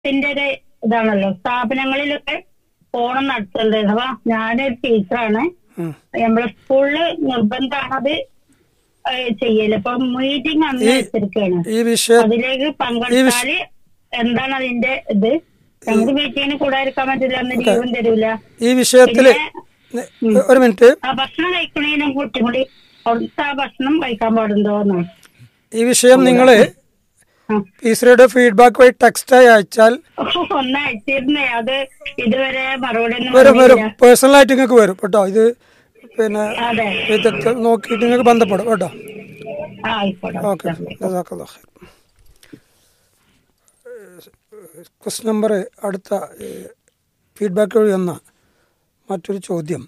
ത്തിന്റെ ഒരു ഇതാണല്ലോ സ്ഥാപനങ്ങളിലൊക്കെ ഓണം നടത്തുന്നത് അപ്പൊ ഞാനൊരു ടീച്ചറാണ് ഉം. നമ്മളെ സ്കൂളില് നിർബന്ധമാണ് അത് ഏഹ് ചെയ്യല് അപ്പൊ മീറ്റിംഗ് അന്ന് ഈ- വെച്ചിരിക്കുകയാണ് ഈ വിഷയ അതിലേക്ക് പങ്കെടുത്താല് എന്താണ് അതിന്റെ ഇത് ഞങ്ങൾക്ക് മീറ്റിങ്ങിന് കൂടാതിരിക്കാൻ പറ്റില്ല അന്ന് ലീവും തരൂല ഈ വിഷയത്തില് നെ- ഒരു മിനിറ്റ് ആ ഭക്ഷണം കഴിക്കണേനും കുട്ടി കൂടി അവിടുത്തെ ആ ഭക്ഷണം കഴിക്കാൻ പാടുണ്ടോ എന്നാണ് ഈ വിഷയം നിങ്ങള് ആ. പീസറയുടെ ഫീഡ്ബാക്ക് വഴി ടെക്സ്റ്റായി അയച്ചാൽ ഒന്ന് അയച്ചിരുന്നേ അത് ഇതുവരെ മറുപടി ഒന്നും വരും വരും വന്നില്ല. പേഴ്സണൽ ആയിട്ട് നിങ്ങൾക്ക് വരും കേട്ടോ ഇത് പിന്നെ അതെ വിദഗ്ധർ നോക്കിയിട്ട് നിങ്ങൾക്ക് ബന്ധപ്പെടും കേട്ടോ ആ, ആയിക്കോട്ടെ ഓക്കെ ക്വസ്റ്റ് നമ്പർ അടുത്ത ഫീഡ്ബാക്ക് വഴി വന്ന മറ്റൊരു ചോദ്യം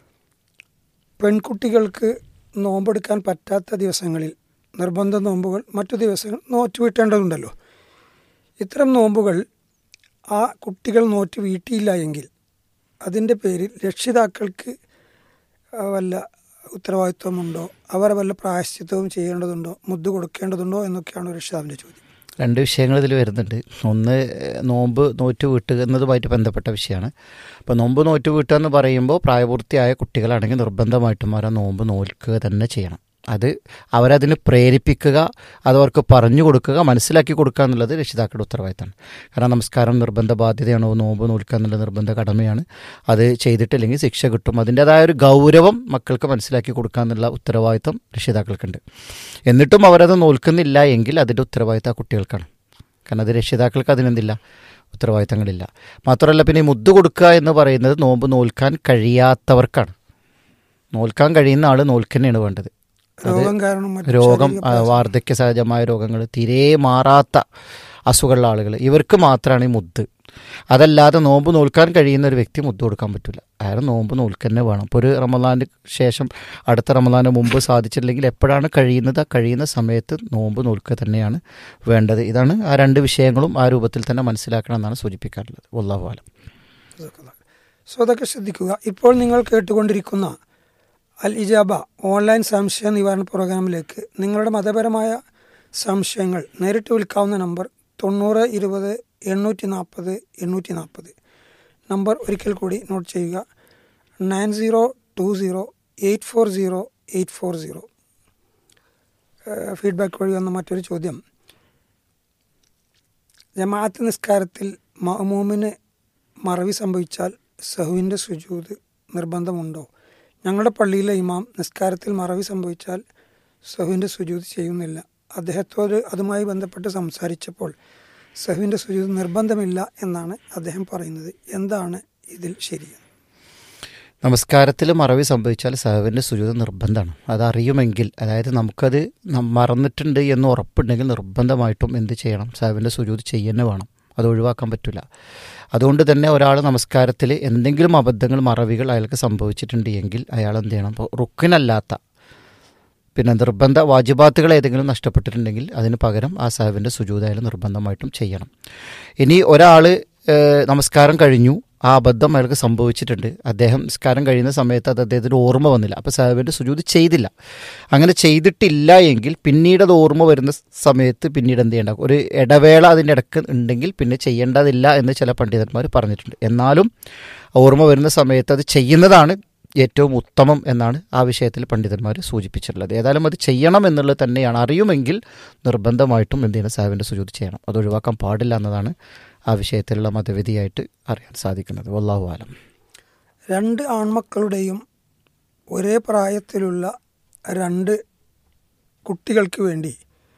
പെൺകുട്ടികൾക്ക് നോമ്പെടുക്കാൻ പറ്റാത്ത ദിവസങ്ങളിൽ നിർബന്ധ നോമ്പുകൾ മറ്റു ദിവസങ്ങൾ നോറ്റ് വീട്ടേണ്ടതുണ്ടല്ലോ ഇത്തരം നോമ്പുകൾ ആ കുട്ടികൾ നോറ്റ് വീട്ടിയില്ല എങ്കിൽ അതിൻ്റെ പേരിൽ രക്ഷിതാക്കൾക്ക് ആ, വല്ല ഉത്തരവാദിത്വമുണ്ടോ അവർ വല്ല പ്രായശ്ചിത്തവും ചെയ്യേണ്ടതുണ്ടോ മുദ്ദ് കൊടുക്കേണ്ടതുണ്ടോ എന്നൊക്കെയാണ് രക്ഷിതാവിൻ്റെ ചോദ്യം രണ്ട് വിഷയങ്ങൾ ഇതിൽ വരുന്നുണ്ട് ഒന്ന് ഏഹ്, നോമ്പ് നോറ്റ് വീട്ടുക എന്നതുമായിട്ട് ബന്ധപ്പെട്ട വിഷയമാണ് അപ്പോൾ നോമ്പ് നോറ്റ് വീട്ടുക എന്ന് പറയുമ്പോൾ പ്രായപൂർത്തിയായ കുട്ടികളാണെങ്കിൽ നിർബന്ധമായിട്ടും അവരെ നോമ്പ് നോൽക്കുക തന്നെ ചെയ്യണം അത് അവരതിന് പ്രേരിപ്പിക്കുക അത് അവർക്ക് പറഞ്ഞു കൊടുക്കുക മനസ്സിലാക്കി കൊടുക്കുക എന്നുള്ളത് രക്ഷിതാക്കളുടെ ഉത്തരവാദിത്തമാണ് കാരണം നമസ്കാരം നിർബന്ധ ബാധ്യതയാണ് നോമ്പ് നോൽക്കുക എന്നുള്ള നിർബന്ധ കടമയാണ് അത് ചെയ്തിട്ടില്ലെങ്കിൽ ശിക്ഷ കിട്ടും അതിൻ്റെതായ ഒരു ഗൗരവം മക്കൾക്ക് മനസ്സിലാക്കി കൊടുക്കുക എന്നുള്ള ഉത്തരവാദിത്തം രക്ഷിതാക്കൾക്കുണ്ട് എന്നിട്ടും അവരത് നോൽക്കുന്നില്ല എങ്കിൽ അതിൻ്റെ ഉത്തരവാദിത്തം ആ കുട്ടികൾക്കാണ് കാരണം അത് രക്ഷിതാക്കൾക്ക് അതിനെന്തില്ല ഉത്തരവാദിത്തങ്ങളില്ല മാത്രമല്ല പിന്നെ ഈ മുദ്ദ് കൊടുക്കുക എന്ന് പറയുന്നത് നോമ്പ് നോൽക്കാൻ കഴിയാത്തവർക്കാണ് നോൽക്കാൻ കഴിയുന്ന ആൾ നോൽക്കന്നെയാണ് വേണ്ടത് രോഗം കാരണം മറ്റു രോഗം ശാരീരിക ആ, വാർദ്ധക്യ സഹജമായ രോഗങ്ങൾ തീരെ മാറാത്ത അസുഖമുള്ള ആളുകൾ ഇവർക്ക് മാത്രമാണ് ഈ മുദ്ദ് അതല്ലാതെ നോമ്പ് നോൽക്കാൻ കഴിയുന്ന ഒരു വ്യക്തി മുദ്ദ് കൊടുക്കാൻ പറ്റില്ല അയാൾ നോമ്പ് നോൽക്കന്നെ വേണം അപ്പോൾ ഒരു റമദാന് ശേഷം അടുത്ത റമദാന് മുമ്പ് സാധിച്ചില്ലെങ്കിൽ എപ്പോഴാണ് കഴിയുന്നത് ആ കഴിയുന്ന സമയത്ത് നോമ്പ് നോൽക്കുക തന്നെയാണ് വേണ്ടത് ഇതാണ് ആ രണ്ട് വിഷയങ്ങളും ആ രൂപത്തിൽ തന്നെ മനസ്സിലാക്കണം എന്നാണ് സൂചിപ്പിക്കാറുള്ളത് വല്ലാഹുവാലം സോ അതൊക്കെ ശ്രദ്ധിക്കുക ഇപ്പോൾ നിങ്ങൾ കേട്ടുകൊണ്ടിരിക്കുന്ന അൽ ഇജാബ ഓൺലൈൻ സംശയ നിവാരണ പ്രോഗ്രാമിലേക്ക് നിങ്ങളുടെ മതപരമായ സംശയങ്ങൾ നേരിട്ട് വിളിക്കാവുന്ന നമ്പർ തൊണ്ണൂറ് ഇരുപത് എണ്ണൂറ്റി നാൽപ്പത് എണ്ണൂറ്റി നാൽപ്പത് നമ്പർ ഒരിക്കൽ കൂടി നോട്ട് ചെയ്യുക nine zero two zero eight four zero eight four zero feedback വഴി വന്ന മറ്റൊരു ചോദ്യം ജമാഅത്ത് നിസ്കാരത്തിൽ മഅമൂമിന് മറവി സംഭവിച്ചാൽ സഹുവിൻ്റെ സുജൂത് നിർബന്ധമുണ്ടോ ഞങ്ങളുടെ പള്ളിയിലെ ഇമാം നിസ്കാരത്തിൽ മറവി സംഭവിച്ചാൽ സഹുവിൻ്റെ സുജൂത് ചെയ്യുന്നില്ല അദ്ദേഹത്തോട് അതുമായി ബന്ധപ്പെട്ട് സംസാരിച്ചപ്പോൾ സഹുവിൻ്റെ സുജൂത് നിർബന്ധമില്ല എന്നാണ് അദ്ദേഹം പറയുന്നത് എന്താണ് ഇതിൽ ശരി നമസ്കാരത്തിൽ മറവി സംഭവിച്ചാൽ സഹവിൻ്റെ സുജൂത് നിർബന്ധമാണ് അതറിയുമെങ്കിൽ അതായത് നമുക്കത് നം- മറന്നിട്ടുണ്ട് എന്ന് ഉറപ്പുണ്ടെങ്കിൽ നിർബന്ധമായിട്ടും എന്ത് ചെയ്യണം സഹവിൻ്റെ സുജൂത് ചെയ്യുന്നേ വേണം അത് ഒഴിവാക്കാൻ പറ്റില്ല അതുകൊണ്ട് തന്നെ ഒരാൾ നമസ്കാരത്തിൽ എന്തെങ്കിലും അബദ്ധങ്ങൾ മറവികൾ അയാൾക്ക് സംഭവിച്ചിട്ടുണ്ട് എങ്കിൽ അയാൾ എന്ത് ചെയ്യണം ഇപ്പോൾ റുക്കിനല്ലാത്ത പിന്നെ നിർബന്ധ വാജിബാത്തുകൾ ഏതെങ്കിലും നഷ്ടപ്പെട്ടിട്ടുണ്ടെങ്കിൽ അതിന് പകരം ആ സാഹിബിൻ്റെ സുജൂത് അയാൾ നിർബന്ധമായിട്ടും ചെയ്യണം ഇനി ഒരാൾ നമസ്കാരം കഴിഞ്ഞു ആ അബദ്ധം അയാൾക്ക് സംഭവിച്ചിട്ടുണ്ട് അദ്ദേഹം നിസ്കാരം കഴിയുന്ന സമയത്ത് അത് അദ്ദേഹത്തിന് ഓർമ്മ വന്നില്ല അപ്പോൾ സാഹിബിൻ്റെ സുജൂത് ചെയ്തില്ല അങ്ങനെ ചെയ്തിട്ടില്ല എങ്കിൽ പിന്നീട് അത് ഓർമ്മ വരുന്ന സമയത്ത് പിന്നീട് എന്ത് ചെയ്യേണ്ട ഒരു ഇടവേള അതിൻ്റെ ഇടക്ക് ഉണ്ടെങ്കിൽ പിന്നെ ചെയ്യേണ്ടതില്ല എന്ന് ചില പണ്ഡിതന്മാർ പറഞ്ഞിട്ടുണ്ട് എന്നാലും ഓർമ്മ വരുന്ന സമയത്ത് അത് ചെയ്യുന്നതാണ് ഏറ്റവും ഉത്തമം എന്നാണ് ആ വിഷയത്തിൽ പണ്ഡിതന്മാർ സൂചിപ്പിച്ചിട്ടുള്ളത് ഏതായാലും അത് ചെയ്യണം എന്നുള്ളത് തന്നെയാണ് അറിയുമെങ്കിൽ നിർബന്ധമായിട്ടും എന്ത് ചെയ്യണം സാഹിബിൻ്റെ സുജൂത് ചെയ്യണം അത് ഒഴിവാക്കാൻ പാടില്ല എന്നതാണ് ആ വിഷയത്തിലുള്ള മതവിധിയായിട്ട് അറിയാൻ സാധിക്കുന്നത് വല്ലാഹു ആലം രണ്ട് ആൺമക്കളുടെയും ഒരേ പ്രായത്തിലുള്ള രണ്ട് കുട്ടികൾക്ക് വേണ്ടി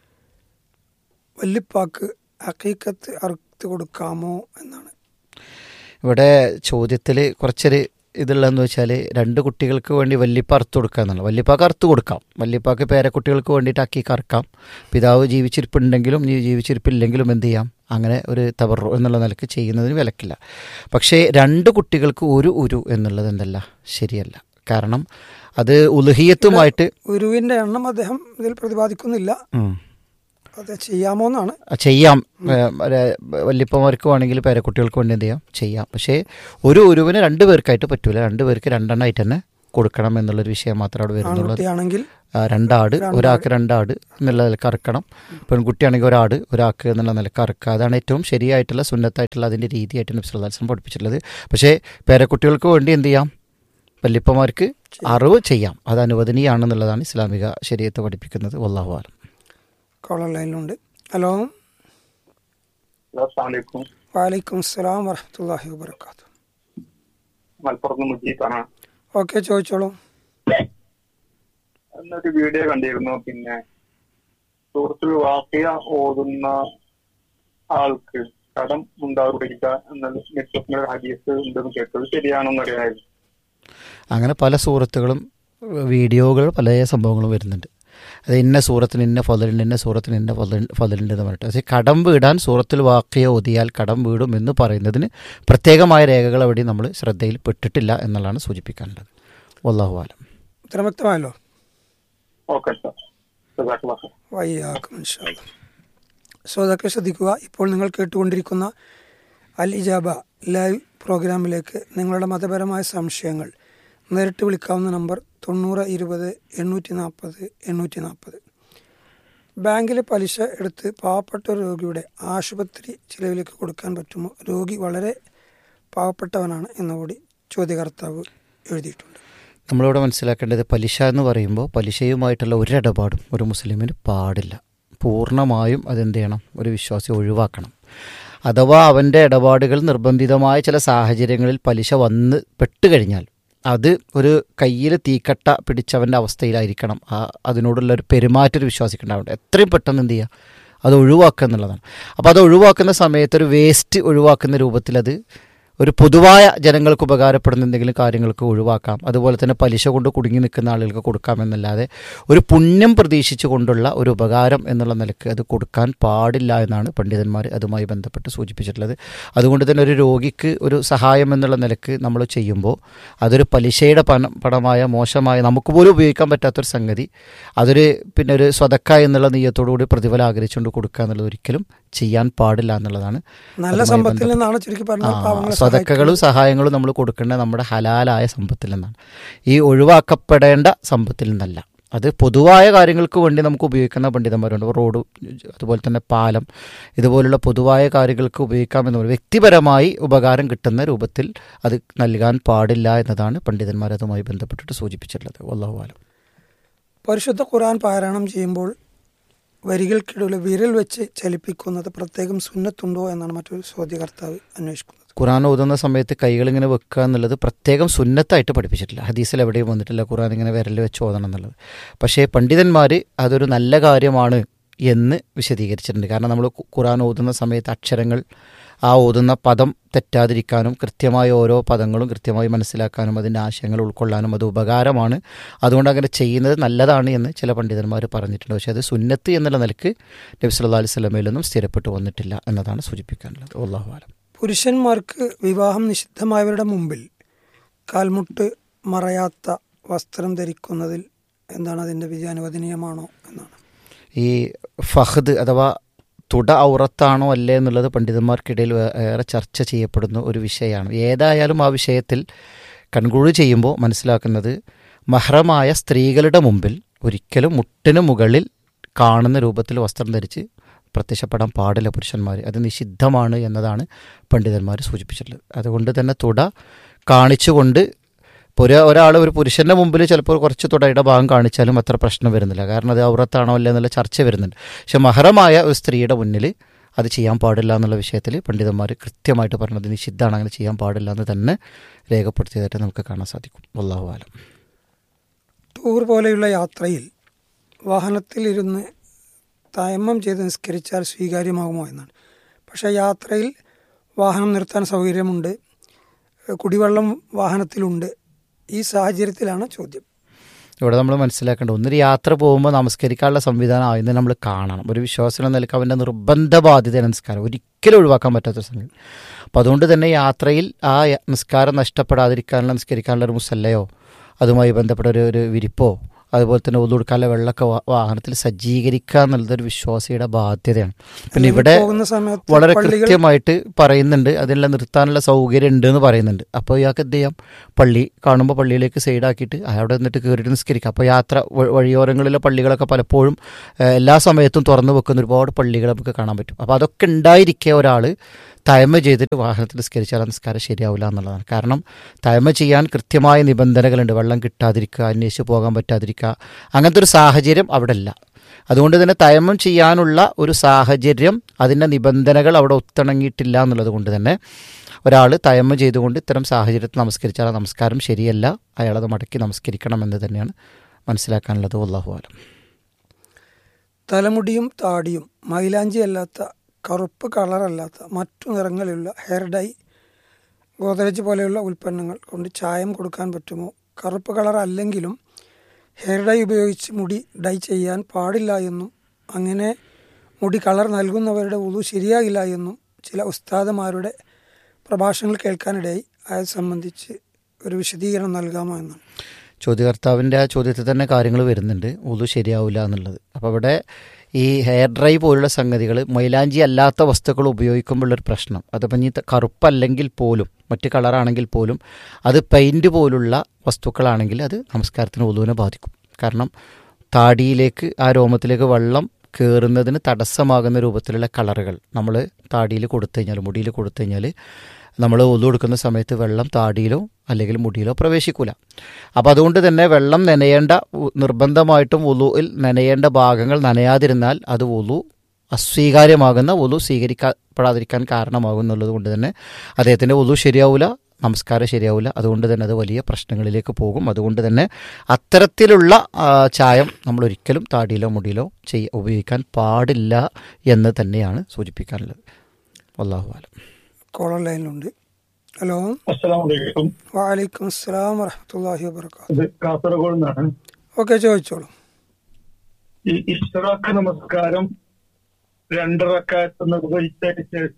വല്ലിപ്പാക്ക് അക്കീക്കത്ത് അറുത്ത് കൊടുക്കാമോ എന്നാണ് ഇവിടെ ചോദ്യത്തിൽ കുറച്ചൊരു ഇതുള്ളതെന്ന് വെച്ചാൽ രണ്ട് കുട്ടികൾക്ക് വേണ്ടി വല്യപ്പ അറുത്ത് കൊടുക്കുക എന്നുള്ള വല്യപ്പാക്ക് അറുത്ത് കൊടുക്കാം വല്യപ്പാക്ക് പേരക്കുട്ടികൾക്ക് വേണ്ടിയിട്ട് അക്കിക്ക് അറക്കാം പിതാവ് ജീവിച്ചിരിപ്പുണ്ടെങ്കിലും ഇനി ജീവിച്ചിരിപ്പില്ലെങ്കിലും എന്ത് ചെയ്യാം അങ്ങനെ ഒരു തവറു എന്നുള്ള നിലക്ക് ചെയ്യുന്നതിന് വിലക്കില്ല പക്ഷേ രണ്ട് കുട്ടികൾക്ക് ഒരു ഉരു എന്നുള്ളത് എന്തല്ല ശരിയല്ല കാരണം അത് ഉലുഹിയത്തുമായിട്ട് ഉരുവിൻ്റെ എണ്ണം അദ്ദേഹം ഇതിൽ പ്രതിപാദിക്കുന്നില്ല ഉം. അത് ചെയ്യാമോ എന്നാണ് ചെയ്യാം ഏഹ് ഒരു വല്യപ്പന്മാർക്ക് വേണമെങ്കിൽ പേരക്കുട്ടികൾക്ക് വേണ്ടി എന്ത് ചെയ്യാം ചെയ്യാം പക്ഷേ ഒരു ഉരുവിന് രണ്ട് പേർക്കായിട്ട് പറ്റൂല രണ്ട് പേർക്ക് രണ്ടെണ്ണമായിട്ട് തന്നെ കൊടുക്കണം എന്നുള്ളൊരു വിഷയം മാത്രമേ അവിടെ വരുന്നുള്ളൂ ആൺകുട്ടിയാണെങ്കിൽ ആ, രണ്ടാട് ഒരാൾക്ക് രണ്ടാട് എന്നുള്ള നിലക്ക് അറുക്കണം പെൺകുട്ടിയാണെങ്കിൽ ഒരാട് ഒരാൾക്ക് എന്നുള്ള നിലക്ക് അറുക്കുക അതാണ് ഏറ്റവും ശരിയായിട്ടുള്ള സുന്നത്തായിട്ടുള്ള അതിൻ്റെ രീതിയായിട്ട് നബി സല്ലല്ലാഹു അലൈഹി വസല്ലം പഠിപ്പിച്ചിട്ടുള്ളത് പക്ഷേ പേരക്കുട്ടികൾക്ക് വേണ്ടി എന്ത് ചെയ്യാം വല്യപ്പമാർക്ക് അറിവ് ചെയ്യാം അത് അനുവദനീയാണെന്നുള്ളതാണ് ഇസ്ലാമിക ശരീരത്തെ പഠിപ്പിക്കുന്നത് വല്ലാഹു ആലം കോളർ ലൈനിലുണ്ട് ഹലോ അസ്സാമലൈക്കും വാലൈക്കും അസ്സലാം വറഹമത്തല്ലാഹി വബർക്കാത്തു മലപ്പുറത്ത് മുജീബാണ് ഓക്കെ ചോദിച്ചോളൂ എന്നൊരു വീഡിയോ കണ്ടിരുന്നു പിന്നെ സുഹൃത്തുക്കൾ വാക്കിയ ഓതുന്ന ആൾക്ക് കടം ഉണ്ടാവുകയില്ല എന്ന നിത്യത്തിന് ഹദീസ് ഉണ്ടെന്ന് കേട്ടത് ശരിയാണെന്ന് അറിയാമായിരുന്നു അങ്ങനെ പല സൂറത്തുകളും വീഡിയോകൾ പല സംഭവങ്ങളും വരുന്നുണ്ട് അത് ഇന്ന സൂറത്തിന് ഇന്ന ഫതലുണ്ട് ഇന്ന സൂറത്തിന് ഇന്ന ഫതൽ ഫതലുണ്ട് എന്ന് പറഞ്ഞിട്ട് പക്ഷേ കടം വീടാൻ സൂറത്തിൽ വാക്കിയ ഓതിയാൽ കടം വീടും എന്ന് പറയുന്നതിന് പ്രത്യേകമായ രേഖകൾ അവിടെ നമ്മൾ ശ്രദ്ധയിൽ പെട്ടിട്ടില്ല എന്നുള്ളതാണ് സൂചിപ്പിക്കാനുള്ളത് വല്ലാഹു ആലം ഉത്തരം വ്യക്തമായല്ലോ ഓക്കെ സാർ ജസാക്കല്ലാഹ് ഖൈർ. വയ്യാക്കും ഇൻഷാല്ലാ ശ്രോതാക്കളെ ശ്രദ്ധിക്കുക ഇപ്പോൾ നിങ്ങൾ കേട്ടുകൊണ്ടിരിക്കുന്ന അൽ ഇജാബ ലൈവ് പ്രോഗ്രാമിലേക്ക് നിങ്ങളുടെ മതപരമായ സംശയങ്ങൾ നേരിട്ട് വിളിക്കാവുന്ന നമ്പർ തൊണ്ണൂറ് ഇരുപത് എണ്ണൂറ്റി നാൽപ്പത് എണ്ണൂറ്റി നാൽപ്പത് ബാങ്കിലെ പലിശ എടുത്ത് പാവപ്പെട്ട ഒരു രോഗിയുടെ ആശുപത്രി ചിലവിലേക്ക് കൊടുക്കാൻ പറ്റുമോ രോഗി വളരെ പാവപ്പെട്ടവനാണ് എന്നുകൂടി ചോദ്യകർത്താവ് എഴുതിയിട്ടുണ്ട് നമ്മളിവിടെ മനസ്സിലാക്കേണ്ടത് പലിശ എന്ന് പറയുമ്പോൾ പലിശയുമായിട്ടുള്ള ഒരിടപാടും ഒരു മുസ്ലിമിന് പാടില്ല പൂർണ്ണമായും അതെന്ത് ചെയ്യണം ഒരു വിശ്വാസി ഒഴിവാക്കണം അഥവാ അവൻ്റെ ഇടപാടുകൾ നിർബന്ധിതമായ ചില സാഹചര്യങ്ങളിൽ പലിശ വന്ന് പെട്ടുകഴിഞ്ഞാൽ അത് ഒരു കയ്യിൽ തീക്കട്ട പിടിച്ചവൻ്റെ അവസ്ഥയിലായിരിക്കണം ആ അതിനോടുള്ള ഒരു പെരുമാറ്റം ഒരു വിശ്വാസിക്ക് ഉണ്ടാവേണ്ടത് എത്രയും പെട്ടെന്ന് എന്ത് ചെയ്യുക അത് ഒഴിവാക്കുക എന്നുള്ളതാണ് അപ്പോൾ അത് ഒഴിവാക്കുന്ന സമയത്ത് ഒരു വേസ്റ്റ് ഒഴിവാക്കുന്ന രൂപത്തിൽ അത് ഒരു പൊതുവായ ജനങ്ങൾക്ക് ഉപകാരപ്പെടുന്ന എന്തെങ്കിലും കാര്യങ്ങൾക്ക് ഒഴിവാക്കാം അതുപോലെ തന്നെ പലിശ കൊണ്ട് കുടുങ്ങി നിൽക്കുന്ന ആളുകൾക്ക് കൊടുക്കാമെന്നല്ലാതെ ഒരു പുണ്യം പ്രതീക്ഷിച്ചു കൊണ്ടുള്ള ഒരു ഉപകാരം എന്നുള്ള നിലക്ക് അത് കൊടുക്കാൻ പാടില്ല എന്നാണ് പണ്ഡിതന്മാർ അതുമായി ബന്ധപ്പെട്ട് സൂചിപ്പിച്ചിട്ടുള്ളത് അതുകൊണ്ട് തന്നെ ഒരു രോഗിക്ക് ഒരു സഹായം എന്നുള്ള നിലക്ക് നമ്മൾ ചെയ്യുമ്പോൾ അതൊരു പലിശയുടെ പണം പണമായ മോശമായ നമുക്ക് പോലും ഉപയോഗിക്കാൻ പറ്റാത്തൊരു സംഗതി അതൊരു പിന്നെ ഒരു സ്വതക്ക എന്നുള്ള നെയ്യത്തോടു കൂടി പ്രതിഫലം ആഗ്രഹിച്ചുകൊണ്ട് കൊടുക്കുക എന്നുള്ളത് ഒരിക്കലും ചെയ്യാൻ പാടില്ല എന്നുള്ളതാണ് നല്ല അതുമായി സമ്പത്തിൽ ബന്ധപ്പെട്ട് നിന്നാണ് ചുരുക്കി പറഞ്ഞാൽ ആ, പാവങ്ങളെ സ്വതക്കകളും സഹായങ്ങളും നമ്മൾ കൊടുക്കേണ്ടത് നമ്മുടെ ഹലാലായ സമ്പത്തിൽ നിന്നാണ് ഈ ഒഴിവാക്കപ്പെടേണ്ട സമ്പത്തിൽ നിന്നല്ല അത് പൊതുവായ കാര്യങ്ങൾക്ക് വേണ്ടി നമുക്ക് ഉപയോഗിക്കുന്ന പണ്ഡിതന്മാരുണ്ട് റോഡ് അതുപോലെ തന്നെ പാലം ഇതുപോലുള്ള പൊതുവായ കാര്യങ്ങൾക്ക് ഉപയോഗിക്കാമെന്ന് പറയും വ്യക്തിപരമായി ഉപകാരം കിട്ടുന്ന രൂപത്തിൽ അത് നൽകാൻ പാടില്ല എന്നതാണ് പണ്ഡിതന്മാർ അതുമായി ബന്ധപ്പെട്ടിട്ട് സൂചിപ്പിച്ചിട്ടുള്ളത് വല്ലാഹുവാലം പരിശുദ്ധ ഖുർആൻ പാരായണം ചെയ്യുമ്പോൾ വരികൾക്കിടയിൽ വിരൽ വെച്ച് ചലിപ്പിക്കുന്നത് പ്രത്യേകം സുന്നത്തുണ്ടോ എന്നാണ് മറ്റൊരു ചോദ്യകർത്താവ് അന്വേഷിക്കുന്നത് ഖുറാൻ ഓതുന്ന സമയത്ത് കൈകൾ ഇങ്ങനെ വെക്കുക എന്നുള്ളത് പ്രത്യേകം സുന്നത്തായിട്ട് പഠിപ്പിച്ചിട്ടില്ല ഹദീസിൽ എവിടെയും വന്നിട്ടില്ല ഖുറാൻ ഇങ്ങനെ വിരൽ വെച്ച് ഓതണം എന്നുള്ളത് പക്ഷേ പണ്ഡിതന്മാർ അതൊരു നല്ല കാര്യമാണ് എന്ന് വിശദീകരിച്ചിട്ടുണ്ട് കാരണം നമ്മൾ ഖു- ഖുറാൻ ഓതുന്ന സമയത്ത് അക്ഷരങ്ങൾ ആ ഓതുന്ന പദം തെറ്റാതിരിക്കാനും കൃത്യമായ ഓരോ പദങ്ങളും കൃത്യമായി മനസ്സിലാക്കാനും അതിൻ്റെ ആശയങ്ങൾ ഉൾക്കൊള്ളാനും അത് ഉപകാരമാണ് അതുകൊണ്ട് അങ്ങനെ ചെയ്യുന്നത് നല്ലതാണ് എന്ന് ചില പണ്ഡിതന്മാർ പറഞ്ഞിട്ടുണ്ട് പക്ഷേ അത് സുന്നത്ത് എന്നുള്ള നിലക്ക് നബി സല്ലല്ലാഹു അലൈഹി വസല്ലമയിലൊന്നും സ്ഥിരപ്പെട്ടു വന്നിട്ടില്ല എന്നതാണ് സൂചിപ്പിക്കാനുള്ളത് അള്ളാഹു ആലം പുരുഷന്മാർക്ക് വിവാഹം നിഷിദ്ധമായവരുടെ മുമ്പിൽ കാൽമുട്ട് മറയാത്ത വസ്ത്രം ധരിക്കുന്നതിൽ എന്താണ് അതിൻ്റെ വിധി അനുവദനീയമാണോ എന്നാണ് ഈ ഫഹദ് അഥവാ തുട ഔറത്താണോ അല്ലേ എന്നുള്ളത് പണ്ഡിതന്മാർക്കിടയിൽ വേ- ഏറെ ചർച്ച ചെയ്യപ്പെടുന്ന ഒരു വിഷയമാണ് ഏതായാലും ആ വിഷയത്തിൽ കൺക്ലൂഡ് ചെയ്യുമ്പോൾ മനസ്സിലാക്കുന്നത് മഹ്റമായ സ്ത്രീകളുടെ മുമ്പിൽ ഒരിക്കലും മുട്ടിന് മുകളിൽ കാണുന്ന രൂപത്തിൽ വസ്ത്രം ധരിച്ച് പ്രത്യക്ഷപ്പെടാൻ പാടില്ല പുരുഷന്മാർ അത് നിഷിദ്ധമാണ് എന്നതാണ് പണ്ഡിതന്മാർ സൂചിപ്പിച്ചിട്ടുള്ളത് അതുകൊണ്ട് തന്നെ തുട കാണിച്ചുകൊണ്ട് ഇപ്പോൾ ഒരു ഒരാൾ ഒരു പുരുഷൻ്റെ മുമ്പിൽ ചിലപ്പോൾ കുറച്ച് തുടയുടെ ഭാഗം കാണിച്ചാലും അത്ര പ്രശ്നം വരുന്നില്ല കാരണം അത് ഔറത്താണോ അല്ലേ എന്നുള്ള ചർച്ച വരുന്നുണ്ട് പക്ഷെ മഹറമായ ഒരു സ്ത്രീയുടെ മുന്നിൽ അത് ചെയ്യാൻ പാടില്ല എന്നുള്ള വിഷയത്തിൽ പണ്ഡിതന്മാർ കൃത്യമായിട്ട് പറഞ്ഞത് നിഷിദ്ധാണ് അങ്ങനെ ചെയ്യാൻ പാടില്ല എന്ന് തന്നെ രേഖപ്പെടുത്തിയതായിട്ട് നമുക്ക് കാണാൻ സാധിക്കും വല്ലാഹു ആലം ടൂർ പോലെയുള്ള യാത്രയിൽ വാഹനത്തിലിരുന്ന് തയമ്മം ചെയ്ത് നിസ്കരിച്ചാൽ സ്വീകാര്യമാകുമോ എന്നാണ് പക്ഷേ യാത്രയിൽ വാഹനം നിർത്താൻ സൗകര്യമുണ്ട് കുടിവെള്ളം വാഹനത്തിലുണ്ട് ഈ സാഹചര്യത്തിലാണ് ചോദ്യം ഇവിടെ നമ്മൾ മനസ്സിലാക്കേണ്ടത് ഒന്നൊരു യാത്ര പോകുമ്പോൾ നമസ്കരിക്കാനുള്ള സംവിധാനം ആദ്യം നമ്മൾ കാണണം ഒരു വിശ്വാസം എന്ന നിലക്ക് അവൻ്റെ നിർബന്ധ ബാധ്യത നമസ്കാരം ഒരിക്കലും ഒഴിവാക്കാൻ പറ്റാത്ത സംഗതി അപ്പോൾ അതുകൊണ്ട് തന്നെ യാത്രയിൽ ആ യ- നിസ്കാരം നഷ്ടപ്പെടാതിരിക്കാനുള്ള നിസ്കരിക്കാനുള്ള ഒരു മുസല്ലയോ അതുമായി ബന്ധപ്പെട്ട ഒരു ഒരു വിരിപ്പോ അതുപോലെ തന്നെ ഒതുകൊടുക്കാനുള്ള വെള്ളമൊക്കെ വാ- വാഹനത്തിൽ സജ്ജീകരിക്കുക എന്നുള്ളതൊരു വിശ്വാസിയുടെ ബാധ്യതയാണ് പിന്നെ അല്ലെങ്കിൽ ഇവിടെ പോകുന്ന സമയത്ത് വളരെ പള്ളികൾ കൃത്യമായിട്ട് പറയുന്നുണ്ട് അതിനുള്ള നിർത്താനുള്ള സൗകര്യം ഉണ്ട് എന്ന് പറയുന്നുണ്ട് അപ്പോൾ ഇയാൾക്ക് എന്ത് ചെയ്യാം പള്ളി കാണുമ്പോൾ പള്ളിയിലേക്ക് സൈഡാക്കിയിട്ട് അവിടെ നിന്നിട്ട് കയറിയിട്ട് നിസ്കരിക്കാം അപ്പോൾ യാത്ര വ- വഴിയോരങ്ങളിലെ പള്ളികളൊക്കെ പലപ്പോഴും ഏഹ്, എല്ലാ സമയത്തും തുറന്നു വെക്കുന്ന ഒരുപാട് പള്ളികൾ നമുക്ക് കാണാൻ പറ്റും അപ്പോൾ അതൊക്കെ ഉണ്ടായിരിക്കെ ഒരാൾ തയമ ചെയ്തിട്ട് വാഹനത്തിൽ നിസ്കരിച്ചാൽ ആ നിസ്കാരം ശരിയാവില്ല എന്നുള്ളതാണ് കാരണം തയമ ചെയ്യാൻ കൃത്യമായ നിബന്ധനകളുണ്ട് വെള്ളം കിട്ടാതിരിക്കുക അന്വേഷിച്ച് പോകാൻ പറ്റാതിരിക്കുക അങ്ങനത്തെ ഒരു സാഹചര്യം അവിടെ ഇല്ല അതുകൊണ്ട് തന്നെ തയമം ചെയ്യാനുള്ള ഒരു സാഹചര്യം അതിൻ്റെ നിബന്ധനകൾ അവിടെ ഒത്തിണങ്ങിയിട്ടില്ല എന്നുള്ളത് കൊണ്ട് തന്നെ ഒരാൾ തയമം ചെയ്തുകൊണ്ട് ഇത്തരം സാഹചര്യത്തിൽ നമസ്കരിച്ചാൽ ആ നമസ്കാരം ശരിയല്ല അയാളത് മടക്കി നമസ്കരിക്കണം എന്ന് തന്നെയാണ് മനസ്സിലാക്കാനുള്ളത് അള്ളാഹു ആലം തലമുടിയും താടിയും മൈലാഞ്ചി അല്ലാത്ത കറുപ്പ് കളറല്ലാത്ത മറ്റു നിറങ്ങളിലുള്ള ഹെയർ ഡൈ ഗോദരേജ് പോലെയുള്ള ഉൽപ്പന്നങ്ങൾ കൊണ്ട് ചായം കൊടുക്കാൻ പറ്റുമോ കറുപ്പ് കളർ അല്ലെങ്കിലും ഹെയർ ഡൈ ഉപയോഗിച്ച് മുടി ഡൈ ചെയ്യാൻ പാടില്ല എന്നും അങ്ങനെ മുടി കളർ നൽകുന്നവരുടെ ഉളു ശരിയാകില്ല എന്നും ചില ഉസ്താദമാരുടെ പ്രഭാഷണങ്ങൾ കേൾക്കാനിടയായി അത് സംബന്ധിച്ച് ഒരു വിശദീകരണം നൽകാമോ എന്നാണ് ചോദ്യകർത്താവിൻ്റെ ആ ചോദ്യത്തിൽ തന്നെ കാര്യങ്ങൾ വരുന്നുണ്ട് ഉതു ശരിയാവില്ല എന്നുള്ളത് അപ്പോൾ അവിടെ ഈ ഹെയർ ഡ്രൈ പോലുള്ള സംഗതികൾ മൈലാഞ്ചി അല്ലാത്ത വസ്തുക്കൾ ഉപയോഗിക്കുമ്പോഴുള്ളൊരു പ്രശ്നം അതിപ്പോൾ ഇനി ത- കറുപ്പല്ലെങ്കിൽ പോലും മറ്റ് കളറാണെങ്കിൽ പോലും അത് പെയിൻറ് പോലുള്ള വസ്തുക്കളാണെങ്കിൽ അത് നമസ്കാരത്തിന് ഉതുവിനെ ബാധിക്കും കാരണം താടിയിലേക്ക് ആ രോമത്തിലേക്ക് വെള്ളം കയറുന്നതിന് തടസ്സമാകുന്ന രൂപത്തിലുള്ള കളറുകൾ നമ്മൾ താടിയിൽ കൊടുത്തു കഴിഞ്ഞാൽ മുടിയിൽ കൊടുത്തു കഴിഞ്ഞാൽ നമ്മൾ ഒതു കൊടുക്കുന്ന സമയത്ത് വെള്ളം താടിയിലോ അല്ലെങ്കിൽ മുടിയിലോ പ്രവേശിക്കൂല അപ്പോൾ അതുകൊണ്ട് തന്നെ വെള്ളം നനയേണ്ട ഉ- നിർബന്ധമായിട്ടും ഉലുയിൽ നനയേണ്ട ഭാഗങ്ങൾ നനയാതിരുന്നാൽ അത് ഉലു അസ്വീകാര്യമാകുന്ന ഉലു സ്വീകരിക്കപ്പെടാതിരിക്കാൻ കാരണമാകും എന്നുള്ളത് കൊണ്ട് തന്നെ അദ്ദേഹത്തിൻ്റെ ഉലു ശരിയാവില്ല നമസ്കാരം ശരിയാവില്ല അതുകൊണ്ട് തന്നെ അത് വലിയ പ്രശ്നങ്ങളിലേക്ക് പോകും അതുകൊണ്ട് തന്നെ അത്തരത്തിലുള്ള ആ, ചായം നമ്മൾ ഒരിക്കലും താടിയിലോ മുടിയിലോ ചെയ്യ ഉപയോഗിക്കാൻ പാടില്ല എന്ന് തന്നെയാണ് സൂചിപ്പിക്കാനുള്ളത് അള്ളാഹു ആലം കോളർ ലൈനിലുണ്ട് ഹലോ അസ്സലാമു അലൈക്കും വാലൈക്കും അസ്സലാം വറഹമത്തല്ലാഹി വാബർക്കാത്തു ഇത് കാസർഗോഡ് നിന്നാണ് ഓക്കെ ചോദിച്ചോളൂ ഈ ഇഷ്റാഖ് നമസ്കാരം രണ്ടറക്കാലത്ത് നിർവഹിച്ചതിന് ശേഷം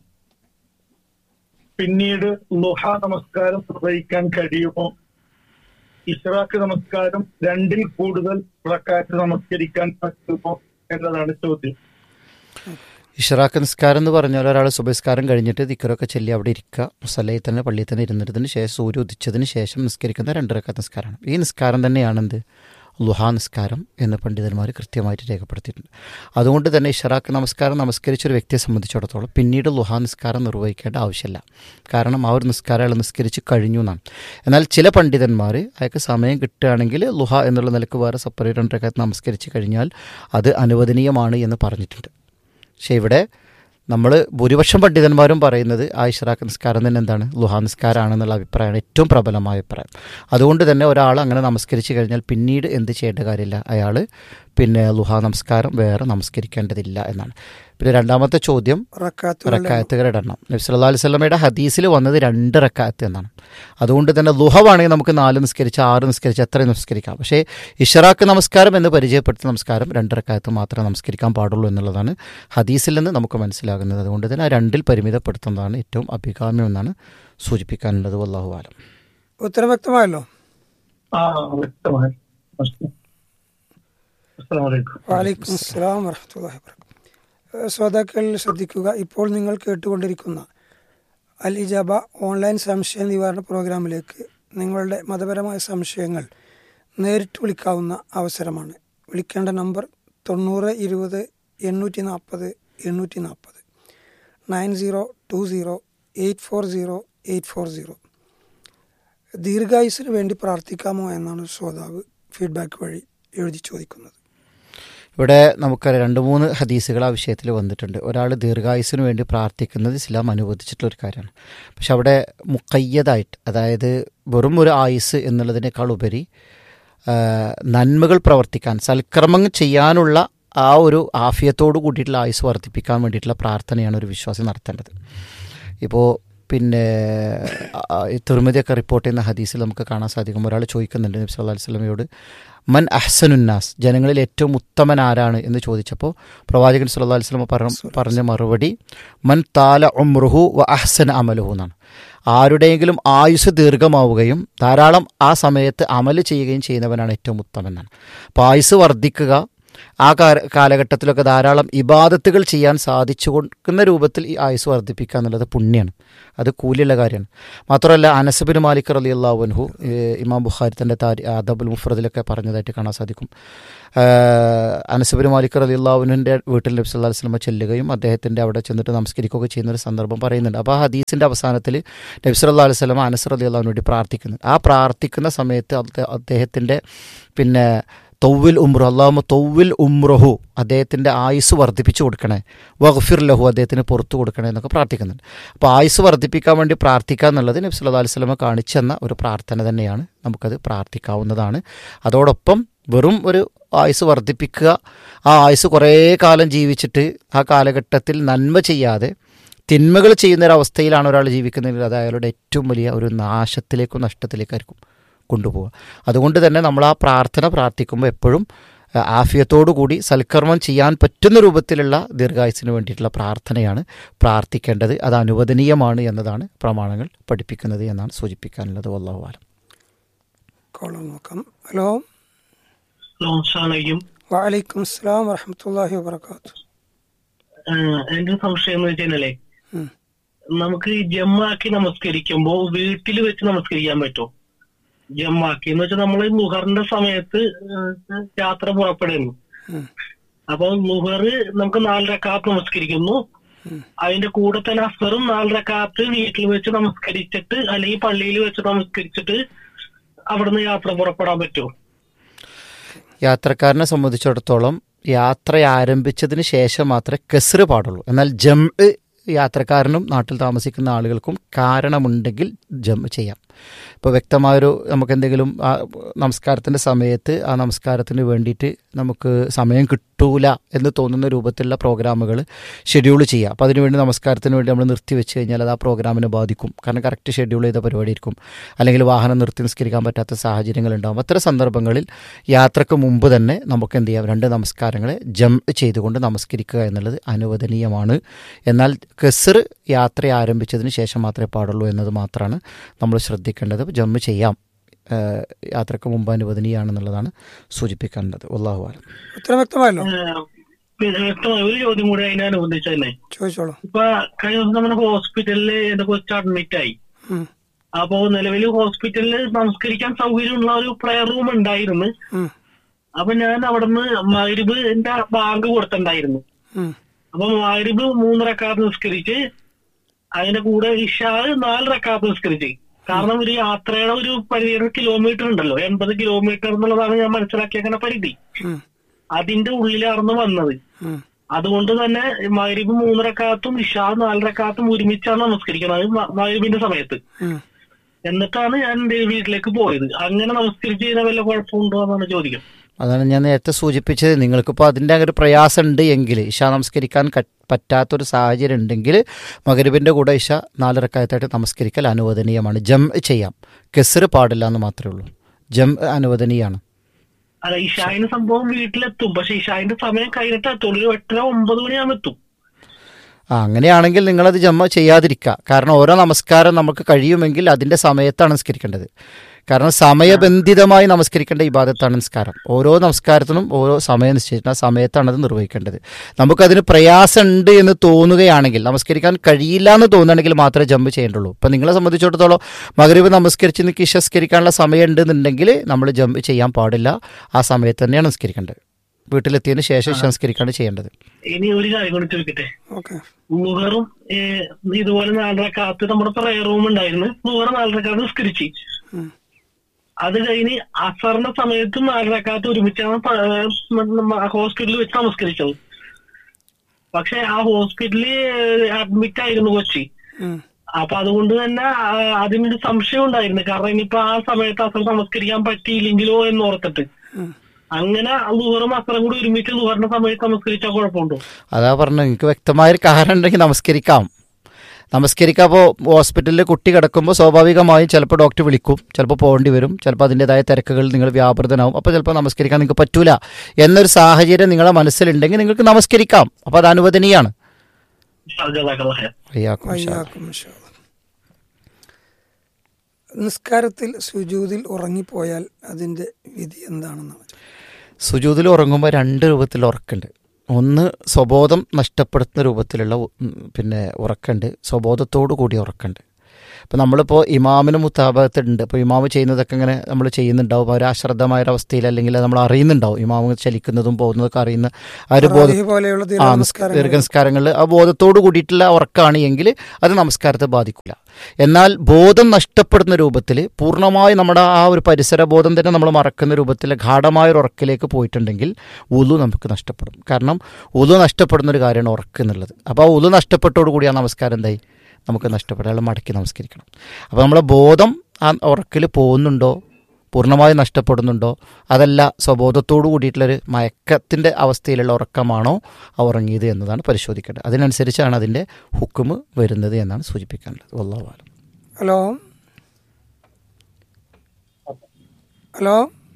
പിന്നീട് ലുഹ നമസ്കാരം നിർവഹിക്കാൻ കഴിയുമോ ഇഷ്റാഖ് നമസ്കാരം രണ്ടിൽ കൂടുതൽ റക്കാത്ത് നമസ്കരിക്കാൻ പറ്റുമോ എന്നതാണ് ചോദ്യം ഇഷറാക്ക് നിസ്കാരം എന്ന് പറഞ്ഞാൽ ഒരാൾ സുബസ്കാരം കഴിഞ്ഞിട്ട് ദിക്കറൊക്കെ ചൊല്ലി അവിടെ ഇരിക്കുക മുസല്ലയിൽ തന്നെ പള്ളിയിൽ തന്നെ ഇരുന്നിട്ടതിന് ശേഷം സൂര്യ ഉദിച്ചതിന് ശേഷം നിസ്കരിക്കുന്ന രണ്ടരക്ക നിസ്കാരമാണ് ഈ നിസ്കാരം തന്നെയാണ് എന്ത് ലുഹാ നിസ്കാരം എന്ന് പണ്ഡിതന്മാർ കൃത്യമായിട്ട് രേഖപ്പെടുത്തിയിട്ടുണ്ട് അതുകൊണ്ട് തന്നെ ഇഷറാക്ക് നമസ്കാരം നമസ്കരിച്ച ഒരു വ്യക്തിയെ സംബന്ധിച്ചിടത്തോളം പിന്നീട് ലുഹാ നിസ്കാരം നിർവഹിക്കേണ്ട ആവശ്യമില്ല കാരണം ആ ഒരു നിസ്കാരം അയാൾ നിസ്കരിച്ച് കഴിഞ്ഞു എന്നാണ് എന്നാൽ ചില പണ്ഡിതന്മാർ അയാൾക്ക് സമയം കിട്ടുകയാണെങ്കിൽ ലുഹ എന്നുള്ള നിലക്ക് വേറെ സെപ്പറേറ്റ് രണ്ടരക്കത്ത് നമസ്കരിച്ച് കഴിഞ്ഞാൽ അത് അനുവദനീയമാണ് എന്ന് പറഞ്ഞിട്ടുണ്ട് പക്ഷേ ഇവിടെ നമ്മൾ ഭൂരിപക്ഷം പണ്ഡിതന്മാരും പറയുന്നത് ആ ഇഷ്റാഖ് നിസ്കാരം തന്നെ എന്താണ് ലുഹാ നിസ്കാരമാണെന്നുള്ള അഭിപ്രായമാണ് ഏറ്റവും പ്രബലമായ അഭിപ്രായം അതുകൊണ്ട് തന്നെ ഒരാൾ അങ്ങനെ നമസ്കരിച്ച് കഴിഞ്ഞാൽ പിന്നീട് എന്ത് ചെയ്യേണ്ട കാര്യമില്ല അയാൾ പിന്നെ ലുഹാ നമസ്കാരം വേറെ നമസ്കരിക്കേണ്ടതില്ല എന്നാണ് പിന്നെ രണ്ടാമത്തെ ചോദ്യം റക്കാത്തുകളുടെ റക്കായത്തുകളുടെ എണ്ണം നബി സല്ലല്ലാഹു അലൈഹി സ്വലമയുടെ ഹദീസിൽ വന്നത് രണ്ട് റക്കായത്ത് എന്നാണ് അതുകൊണ്ട് തന്നെ ലുഹവാണെങ്കിൽ നമുക്ക് നാല് നിസ്കരിച്ച് ആറ് നിസ്കരിച്ച് എത്രയും നിസ്കരിക്കാം പക്ഷേ ഇഷറാക്ക് നമസ്കാരം എന്ന് പരിചയപ്പെടുത്തിയ നമസ്കാരം രണ്ട് റക്കായത്ത് മാത്രമേ നമസ്കരിക്കാൻ പാടുള്ളൂ എന്നുള്ളതാണ് ഹദീസിൽ നിന്ന് നമുക്ക് മനസ്സിലാകുന്നത് അതുകൊണ്ട് തന്നെ ആ രണ്ടിൽ പരിമിതപ്പെടുത്തുന്നതാണ് ഏറ്റവും അഭികാമ്യം എന്നാണ് സൂചിപ്പിക്കാനുള്ളത് വല്ലാഹു ആലം ഉത്തരം വ്യക്തമായല്ലോ ആ വ്യക്തമായി അസ്സലാമു അലൈക്കും വാലൈക്കും അസ്സലാം വറഹമത്തല്ലാഹി വബറകാതുഹു ശ്രോതാക്കൾ ശ്രദ്ധിക്കുക ഇപ്പോൾ നിങ്ങൾ കേട്ടുകൊണ്ടിരിക്കുന്ന അൽ ഇജാബ ഓൺലൈൻ സംശയ നിവാരണ പ്രോഗ്രാമിലേക്ക് നിങ്ങളുടെ മതപരമായ സംശയങ്ങൾ നേരിട്ട് വിളിക്കാവുന്ന അവസരമാണ് വിളിക്കേണ്ട നമ്പർ തൊണ്ണൂറ് ഇരുപത് എണ്ണൂറ്റി നാൽപ്പത് എണ്ണൂറ്റി നാൽപ്പത് nine zero two zero eight four zero eight four zero ദീർഘായുസിന് വേണ്ടി പ്രാർത്ഥിക്കാമോ എന്നാണ് ശ്രോതാവ് ഫീഡ്ബാക്ക് വഴി എഴുതി ചോദിക്കുന്നത് ഇവിടെ നമുക്ക് രണ്ട് മൂന്ന് ഹദീസുകൾ ആ വിഷയത്തിൽ വന്നിട്ടുണ്ട് ഒരാൾ ദീർഘായുസിന് വേണ്ടി പ്രാർത്ഥിക്കുന്നത് ഇസ്ലാം അനുവദിച്ചിട്ടുള്ള ഒരു കാര്യമാണ് പക്ഷെ അവിടെ മുക്കയ്യതായിട്ട് അതായത് വെറും ഒരു ആയുസ് എന്നുള്ളതിനേക്കാൾ ഉപരി ആ, നന്മകൾ പ്രവർത്തിക്കാൻ സൽക്കർമ്മങ്ങൾ ചെയ്യാനുള്ള ആ ഒരു ആഫിയത്തോട് കൂടിയിട്ടുള്ള ആയുസ് വർദ്ധിപ്പിക്കാൻ വേണ്ടിയിട്ടുള്ള പ്രാർത്ഥനയാണ് ഒരു വിശ്വാസി നടത്തേണ്ടത് ഇപ്പോൾ പിന്നെ ആ, ഈ തിരുമതിയൊക്കെ റിപ്പോർട്ട് ചെയ്യുന്ന ഹദീസിൽ നമുക്ക് കാണാൻ സാധിക്കും ഒരാൾ ചോദിക്കുന്നുണ്ട് നബി സല്ലല്ലാഹു അലൈഹി വസല്ലമയോട് മൻ അഹ്സനുന്നാസ് ജനങ്ങളിൽ ഏറ്റവും ഉത്തമൻ ആരാണ് എന്ന് ചോദിച്ചപ്പോൾ പ്രവാചകൻ സല്ലല്ലാഹു അലൈഹി വസല്ലമ പറഞ്ഞ പറഞ്ഞ മറുപടി മൻ താല ഉംറുഹു വ അഹ്സൻ അമലുഹു എന്നാണ് ആരുടെയെങ്കിലും ആയുസ് ദീർഘമാവുകയും ധാരാളം ആ സമയത്ത് അമല് ചെയ്യുകയും ചെയ്യുന്നവനാണ് ഏറ്റവും ഉത്തമൻ എന്നാണ് അപ്പോൾ ആയുസ് വർദ്ധിക്കുക ആ കാല കാലഘട്ടത്തിലൊക്കെ ധാരാളം ഇബാദത്തുകൾ ചെയ്യാൻ സാധിച്ചു കൊടുക്കുന്ന രൂപത്തിൽ ഈ ആയുസ് വർദ്ധിപ്പിക്കുക എന്നുള്ളത് പുണ്യമാണ് അത് കൂലിയുള്ള കാര്യമാണ് മാത്രമല്ല അനസബിൻ മാലിക് അലി അള്ളാഹുൻഹു ഇമാം ബുഖാരി തൻ്റെ താരി അദബുൽ മുഫ്രദിലൊക്കെ പറഞ്ഞതായിട്ട് കാണാൻ സാധിക്കും അനസബിൻ മാലിക് അലി അള്ളാഹുവിൻ്റെ വീട്ടിൽ നബി സല്ലാ വസ്ലമ ചെല്ലുകയും അദ്ദേഹത്തിൻ്റെ അവിടെ ചെന്നിട്ട് നമസ്കരിക്കുകയൊക്കെ ചെയ്യുന്ന ഒരു സന്ദർഭം പറയുന്നുണ്ട് അപ്പോൾ ആ ഹദീസിൻ്റെ അവസാനത്തിൽ നബി സല്ലാ അലൈഹി സ്വലമ അനസർ അലി അള്ളാഹുവിന് വേണ്ടി പ്രാർത്ഥിക്കുന്നു ആ പ്രാർത്ഥിക്കുന്ന സമയത്ത് അദ്ദേഹ- അദ്ദേഹത്തിൻ്റെ പിന്നെ തൊവ്വിൽ ഉംറു അള്ളാഹുമ തൊവ്വിൽ ഉംറഹു അദ്ദേഹത്തിൻ്റെ ആയുസ് വർദ്ധിപ്പിച്ചു കൊടുക്കണേ വഗ്ഫിർ ലഹു അദ്ദേഹത്തിന് പുറത്തു കൊടുക്കണേ എന്നൊക്കെ പ്രാർത്ഥിക്കുന്നുണ്ട് അപ്പോൾ ആയുസ് വർദ്ധിപ്പിക്കാൻ വേണ്ടി പ്രാർത്ഥിക്കുക എന്നുള്ളത് നബി സല്ലല്ലാഹു അലൈഹി വസല്ലമ കാണിച്ചെന്ന ഒരു പ്രാർത്ഥന തന്നെയാണ് നമുക്കത് പ്രാർത്ഥിക്കാവുന്നതാണ് അതോടൊപ്പം വെറും ഒരു ആയുസ് വർദ്ധിപ്പിക്കുക ആ ആയുസ് കുറേ കാലം ജീവിച്ചിട്ട് ആ കാലഘട്ടത്തിൽ നന്മ ചെയ്യാതെ തിന്മകൾ ചെയ്യുന്ന ഒരു അവസ്ഥയിലാണ് ഒരാൾ ജീവിക്കുന്നതെങ്കിൽ അത് അയാളുടെ ഏറ്റവും വലിയ ഒരു നാശത്തിലേക്കും നഷ്ടത്തിലേക്കായിരിക്കും കൊണ്ടുപോവുക അതുകൊണ്ട് തന്നെ നമ്മൾ ആ പ്രാർത്ഥന പ്രാർത്ഥിക്കുമ്പോൾ എപ്പോഴും ആ, ആഫിയത്തോടു കൂടി സൽക്കർമ്മം ചെയ്യാൻ പറ്റുന്ന രൂപത്തിലുള്ള ദീർഘായുസിന് വേണ്ടിയിട്ടുള്ള പ്രാർത്ഥനയാണ് പ്രാർത്ഥിക്കേണ്ടത് അത് അനുവദനീയമാണ് എന്നതാണ് പ്രമാണങ്ങൾ പഠിപ്പിക്കുന്നത് എന്നാണ് സൂചിപ്പിക്കാനുള്ളത് വല്ലാഹു ആലം കോളം നോക്കാം ഹലോ ലോൺസാണെങ്കിലും വലൈക്കും അസ്സലാം വറഹമത്തല്ലാഹി വബർക്കാത്തു എന്റെ സംശയം എന്ന് വെച്ചാലേ ഉം. നമുക്ക് ഈ ജമ്മാക്കി നമസ്കരിക്കുമ്പോ വീട്ടിൽ വെച്ച് നമസ്കരിക്കാൻ പറ്റുമോ ജമ്മാക്കി എന്ന് വെച്ചാൽ നമ്മൾ മുഹറിന്റെ സമയത്ത് ഏഹ്, യാത്ര പുറപ്പെടുന്നു ഉം. അപ്പൊ മുഹർ നമുക്ക് നാലരക്കാത്ത് നമസ്കരിക്കുന്നു അതിന്റെ കൂടെ തന്നെ അസറും നാലരക്കാത്ത് വീട്ടിൽ വെച്ച് നമസ്കരിച്ചിട്ട് അല്ലെങ്കിൽ പള്ളിയിൽ വെച്ച് നമസ്കരിച്ചിട്ട് അവിടുന്ന് യാത്ര പുറപ്പെടാൻ പറ്റുമോ യാത്രക്കാരനെ സംബന്ധിച്ചിടത്തോളം യാത്ര ആരംഭിച്ചതിന് ശേഷം മാത്രമേ കെസറ് പാടുള്ളൂ എന്നാൽ ജം യാത്രക്കാരനും നാട്ടിൽ താമസിക്കുന്ന ആളുകൾക്കും കാരണമുണ്ടെങ്കിൽ ജം ചെയ്യാം ഇപ്പോൾ വ്യക്തമായൊരു നമുക്ക് എന്തെങ്കിലും ആ നമസ്കാരത്തിൻ്റെ സമയത്ത് ആ നമസ്കാരത്തിന് വേണ്ടിയിട്ട് നമുക്ക് സമയം കിട്ടൂല എന്ന് തോന്നുന്ന രൂപത്തിലുള്ള പ്രോഗ്രാമുകൾ ഷെഡ്യൂൾ ചെയ്യുക അപ്പോൾ അതിനുവേണ്ടി നമസ്കാരത്തിന് വേണ്ടി നമ്മൾ നിർത്തി വെച്ച് കഴിഞ്ഞാൽ അത് ആ പ്രോഗ്രാമിനെ ബാധിക്കും കാരണം കറക്റ്റ് ഷെഡ്യൂൾ ചെയ്ത പരിപാടി ആയിരിക്കും അല്ലെങ്കിൽ വാഹനം നിർത്തി നിസ്കരിക്കാൻ പറ്റാത്ത സാഹചര്യങ്ങൾ ഉണ്ടാകും അത്തരം സന്ദർഭങ്ങളിൽ യാത്രക്ക് മുമ്പ് തന്നെ നമുക്ക് എന്ത് ചെയ്യാം രണ്ട് നമസ്കാരങ്ങളെ ജം ചെയ്തുകൊണ്ട് നമസ്കരിക്കുക എന്നുള്ളത് അനുവദനീയമാണ് എന്നാൽ കെസർ യാത്ര ആരംഭിച്ചതിന് ശേഷം മാത്രമേ പാടുള്ളൂ എന്നത് മാത്രമാണ് നമ്മൾ ശ്രദ്ധിക്കേണ്ടത് ജമ്മ് ചെയ്യാം ഏഹ് യാത്രക്ക് മുമ്പ് അനുവദനീയമാണെന്നുള്ളതാണ് സൂചിപ്പിക്കേണ്ടത് അള്ളാഹു ആലം ഉത്തരം വ്യക്തമായല്ലോ ഏഹ്, പിന്നെ വ്യക്തമായി ഒരു ചോദ്യം കൂടി അതിനനുബന്ധിച്ച് തന്നെ ചോദിച്ചോളൂ ഇപ്പൊ കഴിഞ്ഞ ദിവസം നമ്മുടെ ഹോസ്പിറ്റലില് എന്റെ കൊച്ചു അഡ്മിറ്റ് ആയി ഉം. അപ്പോ നിലവിൽ ഹോസ്പിറ്റലിൽ നമസ്കരിക്കാൻ സൗകര്യമുള്ള ഒരു പ്രെയർ റൂം ഉണ്ടായിരുന്നു ഉം. അപ്പൊ ഞാൻ അവിടുന്ന് മഗ്രിബ് എന്റെ ബാങ്ക് കൊടുത്തിട്ടുണ്ടായിരുന്നു ഉം. അപ്പൊ മഗ്രിബ് മൂന്ന് റക്കാത്ത് നിസ്കരിച്ച് അതിന്റെ കൂടെ ഇഷാ നാല് റക്കാത്ത് നിസ്കരിച്ച് കാരണം ഒരു യാത്രയുടെ ഒരു പരിധി കിലോമീറ്റർ ഉണ്ടല്ലോ എൺപത് കിലോമീറ്റർ എന്നുള്ളതാണ് ഞാൻ മനസ്സിലാക്കിയേക്കുന്ന പരിധി ഉം. അതിന്റെ ഉള്ളിലായിരുന്നു വന്നത് ഉം. അതുകൊണ്ട് തന്നെ മഗ്രിബ് മൂന്നരക്കാത്തും ഇഷാ നാലരക്കാത്തും ഒരുമിച്ചാണ് നമസ്കരിക്കുന്നത് മ- മഗ്രിബിന്റെ സമയത്ത് ഉം. എന്നിട്ടാണ് ഞാൻ എന്റെ വീട്ടിലേക്ക് പോയത് അങ്ങനെ നമസ്കരിച്ച് ചെയ്ത വല്ല കുഴപ്പമുണ്ടോ എന്നാണ് ചോദിക്കും അതാണ് ഞാൻ നേരത്തെ സൂചിപ്പിച്ചത് നിങ്ങൾക്കിപ്പോൾ അതിൻ്റെ ഒരു പ്രയാസം ഉണ്ട് എങ്കിൽ ഇഷ നമസ്കരിക്കാൻ ക- പറ്റാത്തൊരു സാഹചര്യം ഉണ്ടെങ്കിൽ മകരുവിൻ്റെ കൂടെ ഇഷ നാലിറക്കായത്തായിട്ട് നമസ്കരിക്കൽ അനുവദനീയമാണ് ജം ചെയ്യാം കെസർ പാടില്ല എന്ന് മാത്രമേ ഉള്ളൂ ജം അനുവദനീയമാണ് അല്ല ഇഷായിന് സംഭവം വീട്ടിലെത്തും പക്ഷെ ഇഷായിന്റെ സമയം കഴിഞ്ഞിട്ട് എത്തുള്ളൂ ഒരു എട്ടര ഒമ്പത് മണിയാകുമ്പോൾ എത്തും ആ അങ്ങനെയാണെങ്കിൽ നിങ്ങളത് ജമ്മ ചെയ്യാതിരിക്കുക കാരണം ഓരോ നമസ്കാരം നമുക്ക് കഴിയുമെങ്കിൽ അതിൻ്റെ സമയത്താണ് നിസ്കരിക്കേണ്ടത് കാരണം സമയബന്ധിതമായി നമസ്കരിക്കേണ്ട ഇബാദത്താണ് നിസ്കാരം ഓരോ നമസ്കാരത്തിനും ഓരോ സമയം നിശ്ചയിച്ചിട്ട് ആ സമയത്താണ് അത് നിർവഹിക്കേണ്ടത് നമുക്കതിന് പ്രയാസമുണ്ട് എന്ന് തോന്നുകയാണെങ്കിൽ നമസ്കരിക്കാൻ കഴിയില്ല എന്ന് തോന്നുകയാണെങ്കിൽ മാത്രമേ ജമ്പ് ചെയ്യേണ്ടുള്ളൂ ഇപ്പം നിങ്ങളെ സംബന്ധിച്ചിടത്തോളം മകരീവ് നമസ്കരിച്ച് നിൽക്കി ഇഷസ്കരിക്കാനുള്ള സമയം ഉണ്ടെന്നുണ്ടെങ്കിൽ നമ്മൾ ജമ്പ് ചെയ്യാൻ പാടില്ല ആ സമയത്ത് തന്നെയാണ് നിസ്കരിക്കേണ്ടത് വീട്ടിലെത്തിയതിന് ശേഷം സംസ്കരിക്കാണ് ചെയ്യേണ്ടത് ഇനി ഒരു കാര്യം കൂടി ചോദിക്കട്ടെ ഓക്കെ മുഹറും ഏഹ്, ഇതുപോലെ നാലരക്കാത്ത് നമ്മുടെ പ്രയർ റൂം ഉണ്ടായിരുന്നു മുഹർ നാലരക്കാത്ത് നിസ്കരിച്ച് ഉം. അത് കഴിഞ്ഞ് അസറിന്റെ സമയത്ത് നാലരക്കാത്ത് ഒരുമിച്ചാണ് പ- ഹോസ്പിറ്റലിൽ വെച്ച് നമസ്കരിച്ചത് പക്ഷെ ആ ഹോസ്പിറ്റലിൽ അഡ്മിറ്റ് ആയിരുന്നു കൊച്ചി ഉം. അപ്പൊ അതുകൊണ്ട് തന്നെ ആ, അതിനൊരു സംശയം ഉണ്ടായിരുന്നു കാരണം ഇനിയിപ്പോ ആ സമയത്ത് അസർ നമസ്കരിക്കാൻ പറ്റിയില്ലെങ്കിലോ എന്ന് ഓർത്തിട്ട് ഉം. അങ്ങനെ ലുഹറും അസറും കൂടി ഒരുമിച്ച് ലുഹറിന്റെ സമയത്ത് നമസ്കരിച്ചാൽ കുഴപ്പമുണ്ടോ അതാ പറഞ്ഞു നിങ്ങൾക്ക് വ്യക്തമായൊരു കാരണം ഉണ്ടെങ്കിൽ നമസ്കരിക്കാം നമസ്കരിക്കാം അപ്പോൾ ഹോസ്പിറ്റലിൽ കുട്ടി കിടക്കുമ്പോൾ സ്വാഭാവികമായും ചിലപ്പോൾ ഡോക്ടർ വിളിക്കും ചിലപ്പോൾ പോകേണ്ടി വരും ചിലപ്പോൾ അതിൻ്റെതായ തിരക്കുകൾ നിങ്ങൾ വ്യാപൃതനാവും അപ്പോൾ ചിലപ്പോൾ നമസ്കരിക്കാൻ നിങ്ങൾക്ക് പറ്റൂല എന്നൊരു സാഹചര്യം നിങ്ങളെ മനസ്സിലുണ്ടെങ്കിൽ നിങ്ങൾക്ക് നമസ്കരിക്കാം അപ്പോൾ അത് അനുവദനീയാണ് ജസാക്കല്ലാഹ് ഖൈർ. വയ്യാക്കും ഇൻഷാ അല്ലാ. വയ്യാക്കും ഇൻഷാ അല്ലാ. നിസ്കാരത്തിൽ സുജൂതിൽ ഉറങ്ങിപ്പോയാൽ അതിൻ്റെ വിധി എന്താണെന്നാണ് സുജൂതിൽ ഉറങ്ങുമ്പോൾ രണ്ട് രൂപത്തിൽ ഉറക്കുണ്ട് ഒന്ന് സ്വബോധം നഷ്ടപ്പെടുത്തുന്ന രൂപത്തിലുള്ള ഉ- ഉം, പിന്നെ ഉറക്കുണ്ട് സ്വബോധത്തോടു കൂടി ഉറക്കുണ്ട് അപ്പോൾ നമ്മളിപ്പോൾ ഇമാമിന് മുത്താപകത്തുണ്ട് അപ്പോൾ ഇമാമ് ചെയ്യുന്നതൊക്കെ ഇങ്ങനെ നമ്മൾ ചെയ്യുന്നുണ്ടാവും ഒരു അശ്രദ്ധമായ ഒരു അവസ്ഥയിൽ അല്ലെങ്കിൽ അത് നമ്മൾ അറിയുന്നുണ്ടാവും ഇമാമ് ചലിക്കുന്നതും പോകുന്നതൊക്കെ അറിയുന്ന ആ ഒരു ബോധം തറാവീഹ് പോലെയുള്ള ആ ദീർഘ നിസ്ക- നമസ്കാരങ്ങൾ ദീർഘനമസ്കാരങ്ങളിൽ ആ ബോധത്തോടു കൂടിയിട്ടുള്ള ഉറക്കമാണ് എങ്കിൽ അത് നമസ്കാരത്തെ ബാധിക്കില്ല എന്നാൽ ബോധം നഷ്ടപ്പെടുന്ന രൂപത്തിൽ പൂർണ്ണമായി നമ്മുടെ ആ ഒരു പരിസര ബോധം തന്നെ നമ്മൾ മറക്കുന്ന രൂപത്തിൽ ഗാഠമായ ഒരു ഉറക്കിലേക്ക് പോയിട്ടുണ്ടെങ്കിൽ ഉലു നമുക്ക് നഷ്ടപ്പെടും കാരണം ഉലു നഷ്ടപ്പെടുന്ന ഒരു കാര്യമാണ് ഉറക്ക് എന്നുള്ളത് അപ്പോൾ ആ ഉലു നഷ്ടപ്പെട്ടോടു കൂടി ആ നമസ്കാരം എന്തായി നമുക്ക് നഷ്ടപ്പെടും അയാൾ മടക്കി നമസ്കരിക്കണം അപ്പോൾ നമ്മളെ ബോധം ആ ഉറക്കിൽ പോകുന്നുണ്ടോ പൂർണ്ണമായി നഷ്ടപ്പെടുന്നുണ്ടോ അതല്ല സ്വബോധത്തോടു കൂടിയിട്ടുള്ളൊരു മയക്കത്തിൻ്റെ അവസ്ഥയിലുള്ള ഉറക്കമാണോ ആ ഉറങ്ങിയത് എന്നതാണ് പരിശോധിക്കേണ്ടത് അതിനനുസരിച്ചാണ് അതിൻ്റെ ഹുക്കുമ് വരുന്നത് എന്നാണ് സൂചിപ്പിക്കാനുള്ളത് വല്ലാവാലം ഹലോ ഹലോ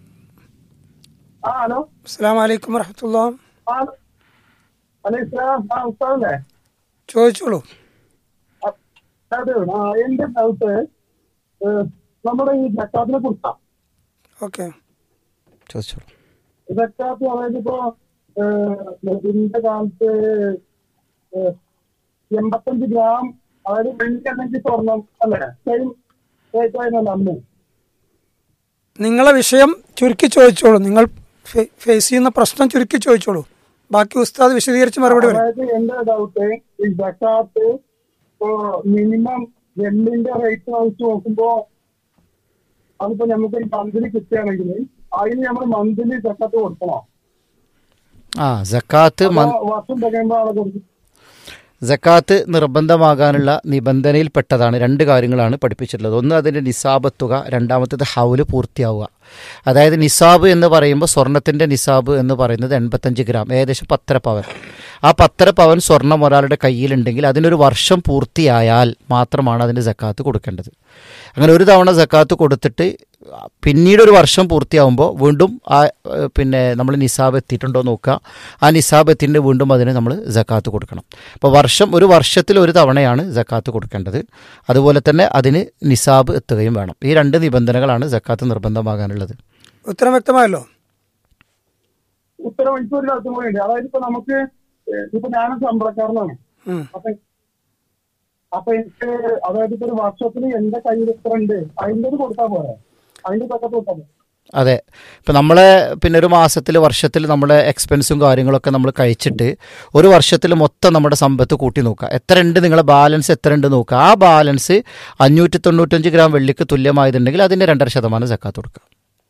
ആ ഹലോ അസ്സാം വലൈക്കും വറഹമത്തുള്ള ആ അലൈസ്ലാം ആ ഉസ്താദല്ലേ ചോദിച്ചോളൂ അതെ ആ എന്റെ ഡൗട്ട് നമ്മുടെ ഈ ജക്കാത്തിനെ കുറിച്ചാണ് ഓക്കെ ചോദിച്ചോളൂ ജക്കാത്ത് അതായത് ഇപ്പോ ഇതിന്റെ കാലത്ത് ഏഹ്, എൺപത്തഞ്ച് ഗ്രാം അതായത് വെള്ളി അല്ലെങ്കിൽ സ്വർണം അല്ലേ സെയിം റേറ്റ് ആയിരുന്നല്ലോ അന്ന് നിങ്ങളെ വിഷയം ചുരുക്കി ചോദിച്ചോളൂ നിങ്ങൾ ഫേ- ഫേസ് ചെയ്യുന്ന പ്രശ്നം ചുരുക്കി ചോദിച്ചോളൂ ബാക്കി ഉസ്താദ് വിശദീകരിച്ച് മറുപടി പറയും അതായത് എന്റെ ഡൗട്ട് ഈ ജക്കാത്ത് ഇപ്പോ മിനിമം വെള്ളിന്റെ റേറ്റ് വെച്ച് നോക്കുമ്പോ അതിപ്പോ നമുക്ക് മന്ത്ലി കിട്ടുകയാണെങ്കിൽ അതിന് നമ്മൾ മന്ത്ലി ജക്കാത്ത് കൊടുക്കണോ ആ ജക്കാത്ത് അതോ മൻ- വർഷം തികയുമ്പോ ആളെ കൊടുക്കും ജക്കാത്ത് നിർബന്ധമാകാനുള്ള നിബന്ധനയിൽപ്പെട്ടതാണ് രണ്ട് കാര്യങ്ങളാണ് പഠിപ്പിച്ചിട്ടുള്ളത് ഒന്ന് അതിൻ്റെ നിസാബ് തുക രണ്ടാമത്തേത് ഹൗല് പൂർത്തിയാവുക അതായത് നിസാബ് എന്ന് പറയുമ്പോൾ സ്വർണത്തിൻ്റെ നിസാബ് എന്ന് പറയുന്നത് എൺപത്തഞ്ച് ഗ്രാം ഏകദേശം പത്തര പവൻ ആ പത്തര പവൻ സ്വർണം ഒരാളുടെ കയ്യിലുണ്ടെങ്കിൽ അതിനൊരു വർഷം പൂർത്തിയായാൽ മാത്രമാണ് അതിൻ്റെ ജക്കാത്ത് കൊടുക്കേണ്ടത് അങ്ങനെ ഒരു തവണ ജക്കാത്ത് കൊടുത്തിട്ട് പിന്നീട് ഒരു വർഷം പൂർത്തിയാവുമ്പോൾ വീണ്ടും ആ ഏഹ്, പിന്നെ നമ്മൾ നിസാബ് എത്തിയിട്ടുണ്ടോ നോക്കുക ആ നിസാബ് എത്തിൻ്റെ വീണ്ടും അതിന് നമ്മൾ ജക്കാത്ത് കൊടുക്കണം അപ്പോൾ വർഷം ഒരു വർഷത്തിൽ ഒരു തവണയാണ് ജക്കാത്ത് കൊടുക്കേണ്ടത് അതുപോലെ തന്നെ അതിന് നിസാബ് എത്തുകയും വേണം ഈ രണ്ട് നിബന്ധനകളാണ് ജക്കാത്ത് നിർബന്ധമാകാനുള്ളത് ഉത്തരം വ്യക്തമായല്ലോ ഉത്തരം എനിക്ക് ഒരു ഡൗട്ട് കൂടി ഉണ്ട് അതായത് ഇപ്പൊ നമുക്ക് ഏഹ്, ഇപ്പൊ ഞാനും ശമ്പളക്കാരനാണ് ഉം. അപ്പൊ അപ്പൊ എനിക്ക് അതായത് ഇപ്പൊ ഒരു വർഷത്തിൽ എന്റെ കയ്യിൽ എത്ര ഉണ്ട് അതിന്റെ ഇത് കൊടുത്താൽ പോരെ അതിന്റെ തൊക്കത്ത് കൊടുത്താൽ പോരെ അതെ ഇപ്പം നമ്മളെ പിന്നെ ഒരു മാസത്തിൽ വർഷത്തിൽ നമ്മുടെ എക്സ്പെൻസും കാര്യങ്ങളൊക്കെ നമ്മൾ കഴിച്ചിട്ട് ഒരു വർഷത്തിൽ മൊത്തം നമ്മുടെ സമ്പത്ത് കൂട്ടി നോക്കുക എത്ര ഉണ്ട് നിങ്ങളെ ബാലൻസ് എത്ര ഉണ്ട് നോക്കുക ആ ബാലൻസ് അഞ്ഞൂറ്റി തൊണ്ണൂറ്റഞ്ച് ഗ്രാം വെള്ളിക്ക് തുല്യമായതുണ്ടെങ്കിൽ അതിൻ്റെ രണ്ടര ശതമാനം ജക്കാത്ത് കൊടുക്കുക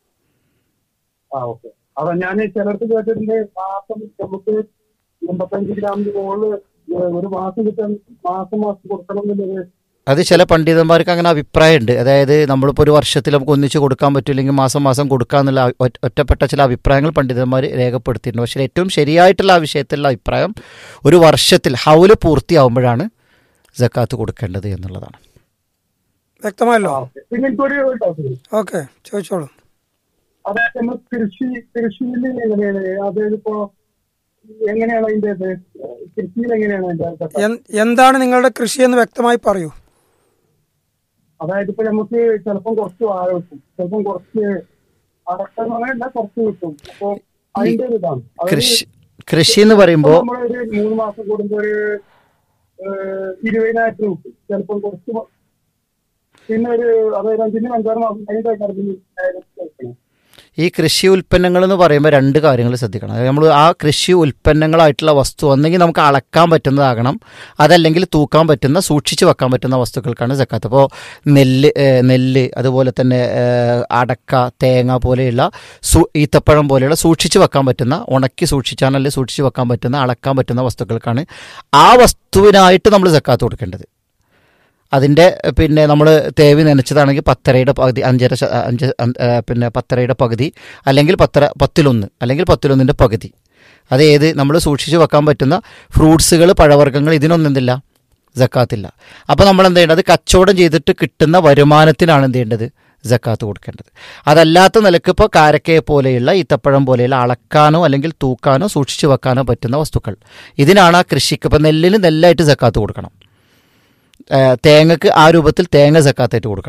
ആ ഓക്കെ അതാ ഞാൻ ചിലർക്ക് കേട്ടിട്ടുണ്ട് മാസം നമുക്ക് എൺപത്തഞ്ച് ഗ്രാമിന് മുകളിൽ ഒരു മാസം കിട്ടാൻ മാസം മാസം കൊടുക്കണം എന്നുള്ളത് അത് ചില പണ്ഡിതന്മാർക്ക് അങ്ങനെ അഭിപ്രായമുണ്ട് അതായത് നമ്മളിപ്പോൾ ഒരു വർഷത്തിൽ നമുക്ക് ഒന്നിച്ച് കൊടുക്കാൻ പറ്റില്ലെങ്കിൽ മാസം മാസം കൊടുക്കാന്നുള്ള ആ ഒറ്റ- ഒറ്റപ്പെട്ട ചില അഭിപ്രായങ്ങൾ പണ്ഡിതന്മാർ രേഖപ്പെടുത്തിയിട്ടുണ്ട് പക്ഷേ ഏറ്റവും ശരിയായിട്ടുള്ള ആ വിഷയത്തിലുള്ള അഭിപ്രായം ഒരു വർഷത്തിൽ ഹൗല് പൂർത്തിയാവുമ്പോഴാണ് ജക്കാത്ത് കൊടുക്കേണ്ടത് എന്നുള്ളതാണ് വ്യക്തമായല്ലോ ആ, okay. പിന്നെ എനിക്കൊരു ഡൗട്ട് ഓക്കെ ചോദിച്ചോളൂ അതായത് നമ്മൾ കൃഷി കൃഷിയിൽ എങ്ങനെയാണ് അതായത് ഇപ്പോ എങ്ങനെയാണ് അതിന്റെ ഇത് കൃഷിയിൽ എങ്ങനെയാണ് അതിന്റെ ചട്ടം? എൻ- എന്താണ് നിങ്ങളുടെ കൃഷി എന്ന് വ്യക്തമായി പറയൂ അതായത് ഇപ്പൊ നമുക്ക് ചിലപ്പം കുറച്ച് വാഴ കിട്ടും ചിലപ്പം കുറച്ച് അടക്കം അങ്ങനെയല്ല കുറച്ച് കിട്ടും അപ്പൊ അതിന്റെ ഒരു ഇതാണ് അതായത് കൃഷി കൃഷി എന്ന് പറയുമ്പോൾ ഇപ്പൊ നമ്മളൊരു മൂന്ന് മാസം കൂടുമ്പോ ഒരു ഏഹ്, ഇരുപതിനായിരം രൂപ കിട്ടും ചിലപ്പം കുറച്ച് മ- പിന്നെ ഒരു അതായത് അഞ്ചിന് അഞ്ചാറ് മാസം കഴിഞ്ഞിട്ട് കടന്നു ഈ കൃഷി ഉൽപ്പന്നങ്ങൾ എന്ന് പറയുമ്പോൾ രണ്ട് കാര്യങ്ങൾ ശ്രദ്ധിക്കണം അതായത് നമ്മൾ ആ കൃഷി ഉൽപ്പന്നങ്ങളായിട്ടുള്ള വസ്തു ഒന്നെങ്കിൽ നമുക്ക് അളക്കാൻ പറ്റുന്നതാകണം അതല്ലെങ്കിൽ തൂക്കാൻ പറ്റുന്ന സൂക്ഷിച്ച് വെക്കാൻ പറ്റുന്ന വസ്തുക്കൾക്കാണ് സക്കാത്ത് അപ്പോൾ നെല്ല് ഏഹ്, നെല്ല് അതുപോലെ തന്നെ ഏഹ്, അടക്ക തേങ്ങ പോലെയുള്ള സൂ ഈത്തപ്പഴം പോലെയുള്ള സൂക്ഷിച്ച് വെക്കാൻ പറ്റുന്ന ഉണക്കി സൂക്ഷിച്ചാൽ അല്ലെങ്കിൽ സൂക്ഷിച്ച് വെക്കാൻ പറ്റുന്ന അളക്കാൻ പറ്റുന്ന വസ്തുക്കൾക്കാണ് ആ വസ്തുവിനായിട്ട് നമ്മൾ സക്കാത്ത് കൊടുക്കേണ്ടത് അതിൻ്റെ പിന്നെ നമ്മൾ തേവി നനച്ചതാണെങ്കിൽ പത്തരയുടെ പകുതി അഞ്ചര ശ- അഞ്ച് അൻ- ആ, പിന്നെ പത്തരയുടെ പകുതി അല്ലെങ്കിൽ പത്തര പത്തിലൊന്ന് അല്ലെങ്കിൽ പത്തിലൊന്നിൻ്റെ പകുതി അത് ഏത് നമ്മൾ സൂക്ഷിച്ച് വെക്കാൻ പറ്റുന്ന ഫ്രൂട്ട്സുകൾ പഴവർഗ്ഗങ്ങൾ ഇതിനൊന്നും എന്തില്ല ജക്കാത്തില്ല അപ്പോൾ നമ്മൾ എന്ത് ചെയ്യേണ്ടത് കച്ചവടം ചെയ്തിട്ട് കിട്ടുന്ന വരുമാനത്തിനാണ് എന്ത് ചെയ്യേണ്ടത് ജക്കാത്ത് കൊടുക്കേണ്ടത് അതല്ലാത്ത നിലക്ക് ഇപ്പോൾ കാരക്കയെ പോലെയുള്ള ഈത്തപ്പഴം പോലെയുള്ള അളക്കാനോ അല്ലെങ്കിൽ തൂക്കാനോ സൂക്ഷിച്ച് വെക്കാനോ പറ്റുന്ന വസ്തുക്കൾ ഇതിനാണ് ആ കൃഷിക്ക് ഇപ്പോൾ നെല്ലിന് നെല്ലായിട്ട് ജക്കാത്ത് കൊടുക്കണം ഏഹ് തേങ്ങക്ക് ആ രൂപത്തിൽ തേങ്ങ സക്കാത്തായിട്ട് കൊടുക്കണം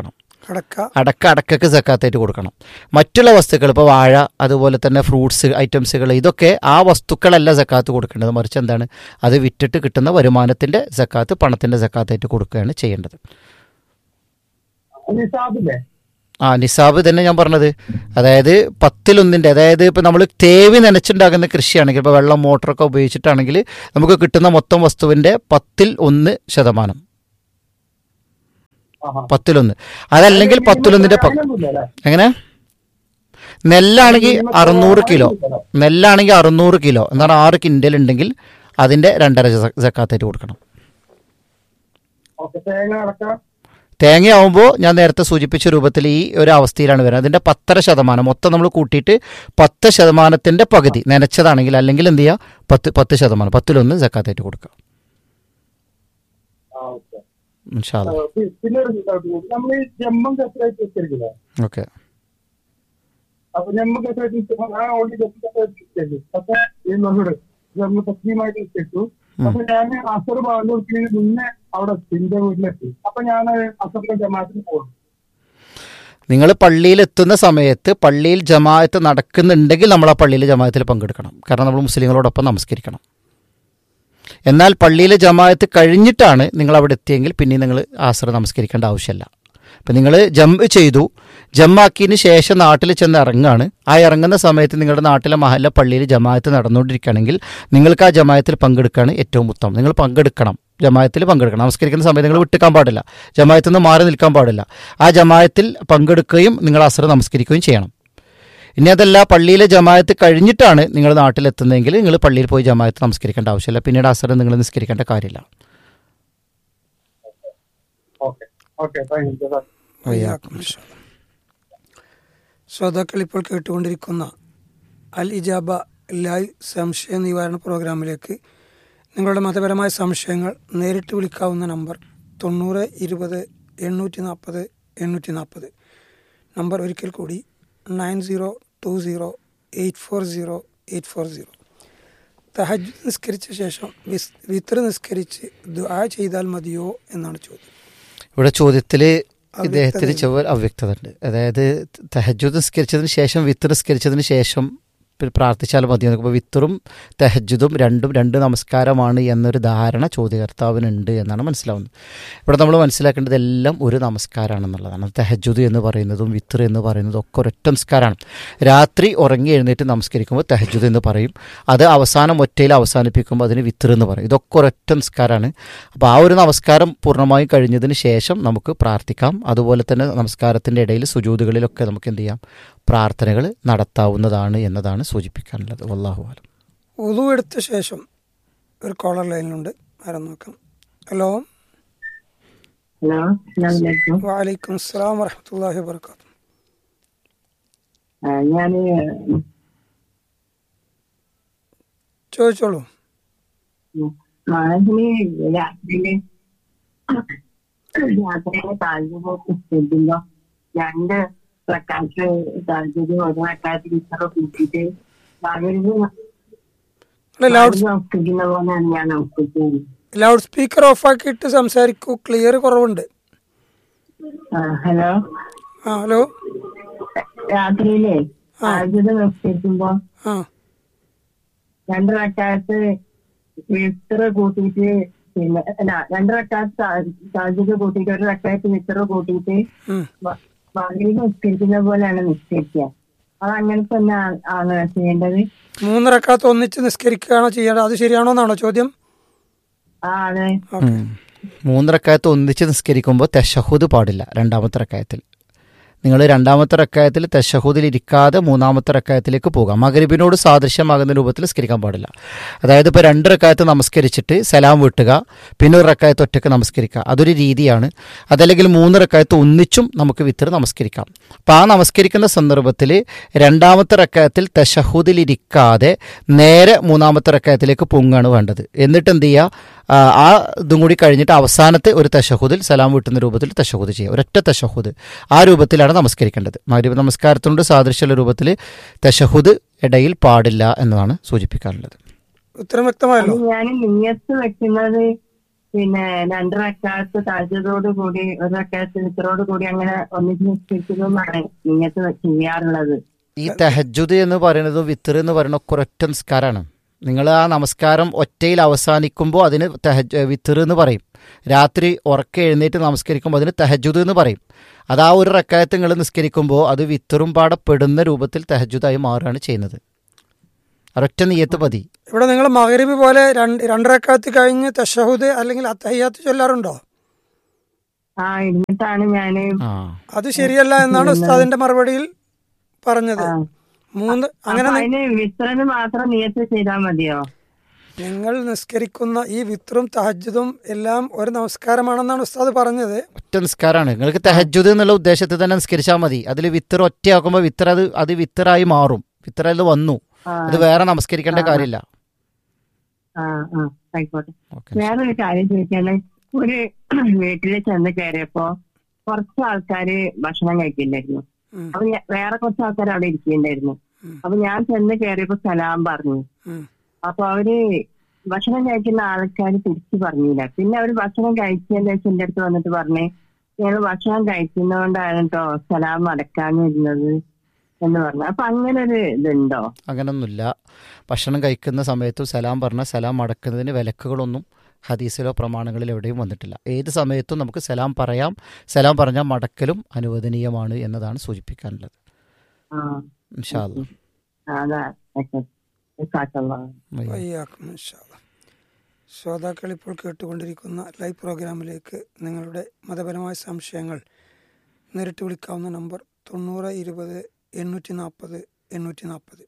അടക്ക അടക്ക അടക്കക്ക് സക്കാത്തായിട്ട് കൊടുക്കണം മറ്റുള്ള വസ്തുക്കൾ ഇപ്പോൾ വാഴ അതുപോലെ തന്നെ ഫ്രൂട്ട്സ് ഐറ്റംസുകൾ ഇതൊക്കെ ആ വസ്തുക്കളല്ല സക്കാത്ത് കൊടുക്കേണ്ടത് മറിച്ച് എന്താണ് അത് വിറ്റിട്ട് കിട്ടുന്ന വരുമാനത്തിൻ്റെ സക്കാത്ത് പണത്തിൻ്റെ സക്കാത്തായിട്ട് കൊടുക്കുകയാണ് ചെയ്യേണ്ടത് നിസാബില്ലേ ആ നിസാബ് തന്നെ ഞാൻ പറഞ്ഞത് അതായത് പത്തിലൊന്നിൻ്റെ അതായത് ഇപ്പോൾ നമ്മൾ തേവി നനച്ചുണ്ടാക്കുന്ന കൃഷിയാണെങ്കിൽ ഇപ്പോൾ വെള്ളം മോട്ടറൊക്കെ ഉപയോഗിച്ചിട്ടാണെങ്കിൽ നമുക്ക് കിട്ടുന്ന മൊത്തം വസ്തുവിൻ്റെ പത്തിൽ ഒന്ന് ശതമാനം പത്തിലൊന്ന് അതല്ലെങ്കിൽ പത്തിലൊന്നിൻ്റെ പ എങ്ങനെ നെല്ലാണെങ്കിൽ അറുന്നൂറ് കിലോ നെല്ലാണെങ്കിൽ അറുന്നൂറ് കിലോ എന്താണ് ആറ് കിൻഡൽ ഉണ്ടെങ്കിൽ അതിൻ്റെ രണ്ടര സ- സക്കാത്തായിട്ട് കൊടുക്കണം ഓക്കെ തേങ്ങ അടക്ക തേങ്ങയാവുമ്പോൾ ഞാൻ നേരത്തെ സൂചിപ്പിച്ച രൂപത്തിൽ ഈ ഒരു അവസ്ഥയിലാണ് വരുന്നത് അതിൻ്റെ പത്തര ശതമാനം മൊത്തം നമ്മൾ കൂട്ടിയിട്ട് പത്ത് ശതമാനത്തിൻ്റെ പകുതി നനച്ചതാണെങ്കിൽ അല്ലെങ്കിൽ എന്ത് ചെയ്യുക പത്ത് പത്ത് ശതമാനം പത്തിലൊന്ന് സക്കാത്തായിട്ട് കൊടുക്കുക ആ ഓക്കെ ഇൻഷാല്ല പിന്നെ ഒരു doubt കൂടി. നമ്മൾ ഈ ജമ്മം കസറായിട്ട് വെച്ചിരിക്കില്ലേ ഓക്കെ അപ്പൊ ജമ്മ കസറായിട്ട് ഞാൻ ഓൾറെഡി ജമ്മ കസറായിട്ട് വെച്ചു അപ്പൊ ഈ നമ്മളോട് ജമ്മ തസ്ലീമായിട്ട് വെച്ചു അപ്പൊ ഞാൻ അസർ ബാങ്ക് കൊടുക്കുന്നതിന് മുന്നേ അവിടെ എന്റെ വീട്ടിലെത്തി അപ്പൊ ഞാൻ അസറിന്റെ ജമാഅത്തിന് പോകും നിങ്ങൾ പള്ളിയിൽ എത്തുന്ന സമയത്ത് പള്ളിയിൽ ജമാഅത്ത് നടക്കുന്നുണ്ടെങ്കിൽ നമ്മൾ ആ പള്ളിയിൽ ജമാഅത്തിൽ പങ്കെടുക്കണം കാരണം നമ്മൾ മുസ്ലിങ്ങളോടൊപ്പം നമസ്കരിക്കണം എന്നാൽ പള്ളിയിലെ ജമാഅത്ത് കഴിഞ്ഞിട്ടാണ് നിങ്ങൾ അവിടെ എത്തിയെങ്കിൽ പിന്നെ നിങ്ങൾ ആസർ നമസ്കരിക്കേണ്ട ആവശ്യമില്ല അപ്പം നിങ്ങൾ ജമ്പ് ചെയ്തു ജമ്മാക്കിയതിന് ശേഷം നാട്ടിൽ ചെന്ന് ഇറങ്ങുകയാണ് ആ ഇറങ്ങുന്ന സമയത്ത് നിങ്ങളുടെ നാട്ടിലെ മഹല്ല പള്ളിയിൽ ജമാഅത്ത് നടന്നുകൊണ്ടിരിക്കുകയാണെങ്കിൽ നിങ്ങൾക്ക് ആ ജമാഅത്തിൽ പങ്കെടുക്കുകയാണ് ഏറ്റവും ഉത്തമം നിങ്ങൾ പങ്കെടുക്കണം ജമാഅത്തിൽ പങ്കെടുക്കണം നമസ്കരിക്കുന്ന സമയത്ത് നിങ്ങൾ വിട്ടുക്കാൻ പാടില്ല ജമാഅത്തിൽ നിന്ന് മാറി നിൽക്കാൻ പാടില്ല ആ ജമാഅത്തിൽ പങ്കെടുക്കുകയും നിങ്ങൾ അസർ നമസ്കരിക്കുകയും ചെയ്യണം ഇനി അതല്ല പള്ളിയിലെ ജമാഅത്ത് കഴിഞ്ഞിട്ടാണ് നിങ്ങൾ നാട്ടിലെത്തുന്നതെങ്കിൽ നിങ്ങൾ പള്ളിയിൽ പോയി ജമാഅത്ത് നമസ്കരിക്കേണ്ട ആവശ്യമില്ല പിന്നീട് അസർ നിങ്ങൾ നിസ്കരിക്കേണ്ട കാര്യമില്ല ഓക്കെ ഓക്കെ താങ്ക് യു വയ്യാക്കും ശ്രോതാക്കൾ ഇപ്പോൾ കേട്ടുകൊണ്ടിരിക്കുന്ന അൽ ഇജാബ ലൈവ് സംശയ നിവാരണ പ്രോഗ്രാമിലേക്ക് നിങ്ങളുടെ മതപരമായ സംശയങ്ങൾ നേരിട്ട് വിളിക്കാവുന്ന നമ്പർ തൊണ്ണൂറ് ഇരുപത് എണ്ണൂറ്റി നാൽപ്പത് എണ്ണൂറ്റി നാൽപ്പത് നമ്പർ ഒരിക്കൽ കൂടി nine zero two zero eight four zero eight four zero തഹജ് നിസ്കരിച്ച ശേഷം വിസ് വിത്ര നിസ്കരിച്ച് ദുആ ചെയ്താൽ മതിയോ എന്നാണ് ചോദ്യം ഇവിടെ ചോദ്യത്തിൽ ഇദ്ദേഹത്തിന് ചൊവ്വ അവ്യക്തത ഉണ്ട് അതായത് തെഹജുദ് നിസ്കരിച്ചതിന് ശേഷം വിത്ത് നിസ്കരിച്ചതിന് ശേഷം പിന്നെ പ്രാർത്ഥിച്ചാൽ മതി അപ്പോൾ വിത്തറും തെഹജുദും രണ്ടും രണ്ട് നമസ്കാരമാണ് എന്നൊരു ധാരണ ചോദ്യകർത്താവിനുണ്ട് എന്നാണ് മനസ്സിലാവുന്നത് ഇവിടെ നമ്മൾ മനസ്സിലാക്കേണ്ടത് എല്ലാം ഒരു നമസ്കാരമാണെന്നുള്ളതാണ് തെഹജുദ് എന്ന് പറയുന്നതും വിത്തർ എന്ന് പറയുന്നതും ഒക്കെ ഒരൊറ്റ നമസ്കാരമാണ് രാത്രി ഉറങ്ങി എഴുന്നേറ്റ് നമസ്കരിക്കുമ്പോൾ തെഹജുദ് എന്ന് പറയും അത് അവസാനം ഒറ്റയിൽ അവസാനിപ്പിക്കുമ്പോൾ അതിന് വിത്തർ എന്ന് പറയും ഇതൊക്കെ ഒരൊറ്റ നമസ്കാരമാണ് അപ്പോൾ ആ ഒരു നമസ്കാരം പൂർണ്ണമായും കഴിഞ്ഞതിന് ശേഷം നമുക്ക് പ്രാർത്ഥിക്കാം അതുപോലെ തന്നെ നമസ്കാരത്തിൻ്റെ ഇടയിൽ സുജൂതുകളിലൊക്കെ നമുക്ക് എന്ത് ചെയ്യാം പ്രാർത്ഥനകൾ നടത്താവുന്നതാണ് എന്നതാണ് സൂചിപ്പിക്കാനുള്ളത് വല്ലാഹു ആലം ഉതു എടുത്ത ശേഷം ഒരു കോളർ ലൈനിലുണ്ട് ആരും നോക്കാം ഹലോ ഹലോ അസ്സലാമലൈക്കും വാലൈക്കും അസ്സലാം വറഹമത്തല്ലാഹി വാബർക്കാത്തു ഞാന് ചോദിച്ചോളൂ മകന് രാത്രിയില് രാത്രിയില് താഴ്ച ചെല്ലുമ്പോ രണ്ട് പ്രക്കാശ് താഴ്ച ഒരു പ്രക്കാശ് ടീച്ചറെ കൂട്ടിയിട്ട് മകന് അല്ല ലൗഡ് നമസ്കരിക്കുന്ന പോലെയാണ് ഞാൻ നമസ്കരിക്കുന്നത് ലൗഡ് സ്പീക്കർ ഓഫാക്കിയിട്ട് സംസാരിക്കൂ ക്ലിയർ കുറവുണ്ട് ആ, ഹലോ ആ ഹലോ രാത്രിയിലെ താഴ്ച നമസ്കരിക്കുമ്പോ ആ രണ്ട് റക്കാത്ത് മിത്ര കൂട്ടിയിട്ട് പിന്നെ അല്ല രണ്ട് റക്കാത്ത് താഴ്ച കൂട്ടിയിട്ട് ഒരു റക്കാത്ത് മിത്ര കൂട്ടിയിട്ട് ഉം. മകന് നിസ്കരിക്കുന്ന പോലെയാണ് നിസ്കരിക്കുക അത് അങ്ങനെ തന്നെ ആ- ആണ് ചെയ്യേണ്ടത് മൂന്ന് റക്കാത്ത് ഒന്നിച്ച് നിസ്കരിക്കുകയാണോ ചെയ്യേണ്ടത് അത് ശരിയാണോ എന്നാണോ ചോദ്യം ആ അതെ ഓക്കെ മൂന്ന് റക്കായത്ത് ഒന്നിച്ച് നിസ്കരിക്കുമ്പോൾ തെഷഹുദ് പാടില്ല രണ്ടാമത്തെ റക്കായത്തിൽ നിങ്ങൾ രണ്ടാമത്തെ റക്കായത്തിൽ തെഷഹുദിൽ ഇരിക്കാതെ മൂന്നാമത്തെ റക്കായത്തിലേക്ക് പോകാം മകരിബിനോട് സാദൃശ്യമാകുന്ന രൂപത്തിൽ നിസ്കരിക്കാൻ പാടില്ല അതായത് ഇപ്പോൾ രണ്ട് റക്കായത്ത് നമസ്കരിച്ചിട്ട് സലാം വീട്ടുക പിന്നെ ഒരു റക്കായത്ത് ഒറ്റയ്ക്ക് നമസ്കരിക്കുക അതൊരു രീതിയാണ് അതല്ലെങ്കിൽ മൂന്ന് റക്കായത്ത് ഒന്നിച്ചും നമുക്ക് വിത്തർ നമസ്കരിക്കാം അപ്പോൾ ആ നമസ്കരിക്കുന്ന സന്ദർഭത്തിൽ രണ്ടാമത്തെ റക്കായത്തിൽ തെഷഹുദിൽ ഇരിക്കാതെ നേരെ മൂന്നാമത്തെ റക്കായത്തിലേക്ക് പൊങ്ങാണ് വേണ്ടത് എന്നിട്ട് എന്ത് ചെയ്യുക ആ, ആ ഇതും കൂടി കഴിഞ്ഞിട്ട് അവസാനത്തെ ഒരു തശഹുദിൽ സലാം വീട്ടുന്ന രൂപത്തിൽ തശഹുദ് ചെയ്യുക ഒരൊറ്റ തശഹുദ് ആ രൂപത്തിലാണ് നമസ്കരിക്കേണ്ടത് മഗ്രിബ് നമസ്കാരത്തിനോട് സാദൃശ്യമുള്ള രൂപത്തിൽ തശഹുദ് ഇടയിൽ പാടില്ല എന്നതാണ് സൂചിപ്പിക്കാനുള്ളത് ഉത്തരം വ്യക്തമായല്ലോ അത് ഞാൻ നിയത്ത് വെക്കുന്നത് പിന്നെ രണ്ട് റക്കാത്ത് താജതോട് കൂടി ഒരു റക്കാത്ത് വിത്തറോട് കൂടി അങ്ങനെ ഒന്നിച്ച് നിസ്കരിക്കുന്നതാണ് ഇങ്ങനത്തെ ചെയ്യാറുള്ളത് ഈ തെഹജുദ് എന്ന് പറയുന്നതും വിത്തർ എന്ന് പറയുന്ന ഒക്കെ ഒരൊറ്റ നിസ്കാരമാണ് നിങ്ങൾ ആ നമസ്കാരം ഒറ്റയിൽ അവസാനിക്കുമ്പോൾ അതിന് തെഹജ് വിത്തർ എന്ന് പറയും രാത്രി ഉറക്കെ എഴുന്നേറ്റ് നമസ്കരിക്കുമ്പോൾ അതിന് തെഹജുദ് എന്ന് പറയും അത് ആ ഒരു റക്കായത്ത് നിങ്ങൾ നിസ്കരിക്കുമ്പോൾ അത് വിത്തറും പാടെ പെടുന്ന രൂപത്തിൽ തെഹജുദായി മാറുകയാണ് ചെയ്യുന്നത് ഒരൊറ്റ നീയത്ത് മതി ഇവിടെ നിങ്ങൾ മകരീബ് പോലെ രണ്ട് രണ്ടരക്കാലത്ത് കഴിഞ്ഞ് തഷഹുദ് അല്ലെങ്കിൽ അത്തഹയ്യാത്ത് ചൊല്ലാറുണ്ടോ ആ എന്നിട്ടാണ് ഞാന് ആ അത് ശരിയല്ല എന്നാണ് ഉസ്താദിന്റെ മറുപടിയിൽ പറഞ്ഞത് ആ. മൂന്ന് അങ്ങനെ അപ്പൊ നി- അതിന് വിത്രന് മാത്രം നിയത്ത് ചെയ്താൽ മതിയോ നിങ്ങൾ നിസ്കരിക്കുന്ന ഈ വിത്രും തഹജ്ജുദും എല്ലാം ഒരു നമസ്കാരമാണെന്നാണ് ഉസ്താദ് പറഞ്ഞത് ഒറ്റ നിസ്കാരമാണ് നിങ്ങൾക്ക് തെഹജുദ് എന്നുള്ള ഉദ്ദേശത്തിൽ തന്നെ നിസ്കരിച്ചാൽ മതി അതിൽ വിത്തർ ഒറ്റയാക്കുമ്പോൾ വിത്തർ അത് അത് വിത്തറായി മാറും വിത്തർ അതിൽ വന്നു ആ അത് വേറെ നമസ്കരിക്കേണ്ട കാര്യമില്ല ആ ആ ആയിക്കോട്ടെ ഓക്കെ വേറൊരു കാര്യം ചോദിക്കാണ് ഒരു വീട്ടില് ചെന്ന് കയറിയപ്പോ കുറച്ച് ആൾക്കാര് ഭക്ഷണം കഴിക്കില്ലായിരുന്നു ഉം. അപ്പൊ ഞാൻ- വേറെ കുറച്ച് ആൾക്കാർ അവിടെ ഇരിക്കുന്നുണ്ടായിരുന്നു ഉം. അപ്പൊ ഞാൻ ചെന്ന് കയറിയപ്പോ സലാം പറഞ്ഞു ഉം. അപ്പൊ അവര് ഭക്ഷണം കഴിക്കുന്ന ആൾക്കാർ തിരിച്ചു പറഞ്ഞില്ല പിന്നെ അവര് ഭക്ഷണം കഴിച്ചതിന്റെ ശേഷം എന്റെ അടുത്ത് വന്നിട്ട് പറഞ്ഞേ ഞങ്ങൾ ഭക്ഷണം കഴിക്കുന്നതുകൊണ്ടാണ് കേട്ടോ സലാം അടക്കാനിരുന്നത് എന്ന് പറഞ്ഞു അപ്പൊ അങ്ങനെ ഒരു ഇതുണ്ടോ അങ്ങനൊന്നുമില്ല ഭക്ഷണം കഴിക്കുന്ന സമയത്തും സലാം പറഞ്ഞാൽ സലാം അടക്കുന്നതിന് വിലക്കുകളൊന്നും ഹദീസിലോ പ്രമാണങ്ങളിലോ എവിടെയും വന്നിട്ടില്ല ഏത് സമയത്തും നമുക്ക് സലാം പറയാം സലാം പറഞ്ഞാൽ മടക്കലും അനുവദനീയമാണ് എന്നതാണ് സൂചിപ്പിക്കാനുള്ളത് ആ ഇൻഷാ അല്ലാ. അതാ ആയിക്കോട്ടെ. ജസാക്കല്ലാ. വയ്യാക്കും ഇൻഷാ അല്ലാ. ശ്രോതാക്കൾ ഇപ്പോൾ കേട്ടുകൊണ്ടിരിക്കുന്ന ലൈവ് പ്രോഗ്രാമിലേക്ക് നിങ്ങളുടെ മതപരമായ സംശയങ്ങൾ നേരിട്ട് വിളിക്കാവുന്ന നമ്പർ തൊണ്ണൂറ് ഇരുപത് എണ്ണൂറ്റി നാൽപ്പത് എണ്ണൂറ്റി നാൽപ്പത്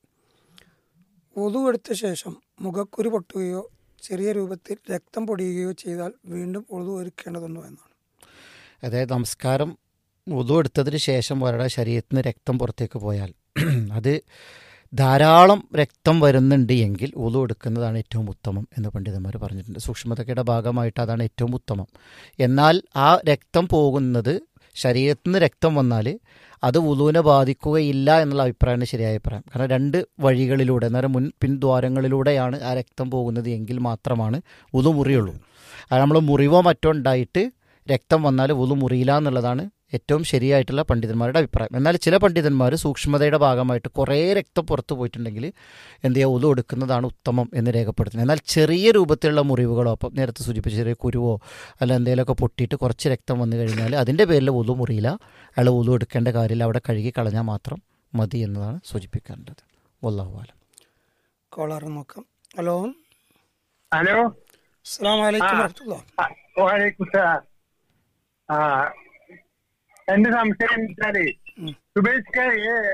ഒതു എടുത്ത ശേഷം മുഖക്കുരു പൊട്ടുകയോ ചെറിയ രൂപത്തിൽ രക്തം പൊടിയുകയോ ചെയ്താൽ വീണ്ടും ഒതു ഒരുക്കേണ്ടതുണ്ടോ എന്നാണ് അതായത് നമസ്കാരം ഉതു എടുത്തതിന് ശേഷം ഒരാളുടെ ശരീരത്തിൽ നിന്ന് രക്തം പുറത്തേക്ക് പോയാൽ അത് ധാരാളം രക്തം വരുന്നുണ്ട് എങ്കിൽ ഉതു എടുക്കുന്നതാണ് ഏറ്റവും ഉത്തമം എന്ന് പണ്ഡിതന്മാർ പറഞ്ഞിട്ടുണ്ട് സൂക്ഷ്മതയുടെ ഭാഗമായിട്ട് അതാണ് ഏറ്റവും ഉത്തമം എന്നാൽ ആ രക്തം പോകുന്നത് ശരീരത്തിൽ നിന്ന് രക്തം വന്നാൽ അത് ഉലുവിനെ ബാധിക്കുകയില്ല എന്നുള്ള അഭിപ്രായമാണ് ശരിയായ അഭിപ്രായം കാരണം രണ്ട് വഴികളിലൂടെ അന്നേരം മുൻ പിൻദ്വാരങ്ങളിലൂടെയാണ് ആ രക്തം പോകുന്നത് എങ്കിൽ മാത്രമാണ് ഉതു മുറിയുള്ളൂ അത് നമ്മൾ മുറിവോ മറ്റോ ഉണ്ടായിട്ട് രക്തം വന്നാൽ ഉതു മുറിയില്ല എന്നുള്ളതാണ് ഏറ്റവും ശരിയായിട്ടുള്ള പണ്ഡിതന്മാരുടെ അഭിപ്രായം എന്നാൽ ചില പണ്ഡിതന്മാർ സൂക്ഷ്മതയുടെ ഭാഗമായിട്ട് കുറേ രക്തം പുറത്തു പോയിട്ടുണ്ടെങ്കിൽ എന്ത് ചെയ്യുക ഉതു എടുക്കുന്നതാണ് ഉത്തമം എന്ന് രേഖപ്പെടുത്തുന്നത് എന്നാൽ ചെറിയ രൂപത്തിലുള്ള മുറിവുകളോ അപ്പം നേരത്തെ സൂചിപ്പിച്ച ചെറിയ കുരുവോ അല്ല എന്തെങ്കിലുമൊക്കെ പൊട്ടിയിട്ട് കുറച്ച് രക്തം വന്നു കഴിഞ്ഞാൽ അതിൻ്റെ പേരിൽ ഉതു മുറിയില്ല അയാൾ ഉതു എടുക്കേണ്ട കാര്യമില്ല അവിടെ കഴുകി കളഞ്ഞാൽ മാത്രം മതി എന്നതാണ് സൂചിപ്പിക്കേണ്ടത് വല്ലാഹുവാലം കോളർ നോക്കാം ഹലോ ഹലോ അസ്സാം വലൈക്കും വരഹമുല്ല വാലേക്കും സലാം. ആ എന്റെ സംശയം എന്താ വെച്ചാല് സുബേഷ്കാർ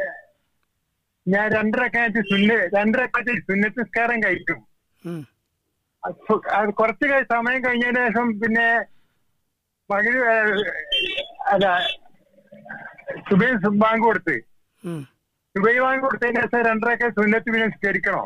ഞാൻ രണ്ടരക്കാലത്ത് സുന്ന രണ്ടരക്കാലത്ത് സുന്നത്ത് നിസ്കാരം കഴിക്കും അപ്പൊ അത് കുറച്ച് കഴി- സമയം കഴിഞ്ഞതിന് ശേഷം പിന്നെ മകന് അല്ല സുബൈ ബാങ്ക് കൊടുത്ത് സുബൈ ബാങ്ക് കൊടുത്തതിന് ശേഷം രണ്ടരക്കെ സുന്നത്ത് പിന്നെ നിസ്കരിക്കണോ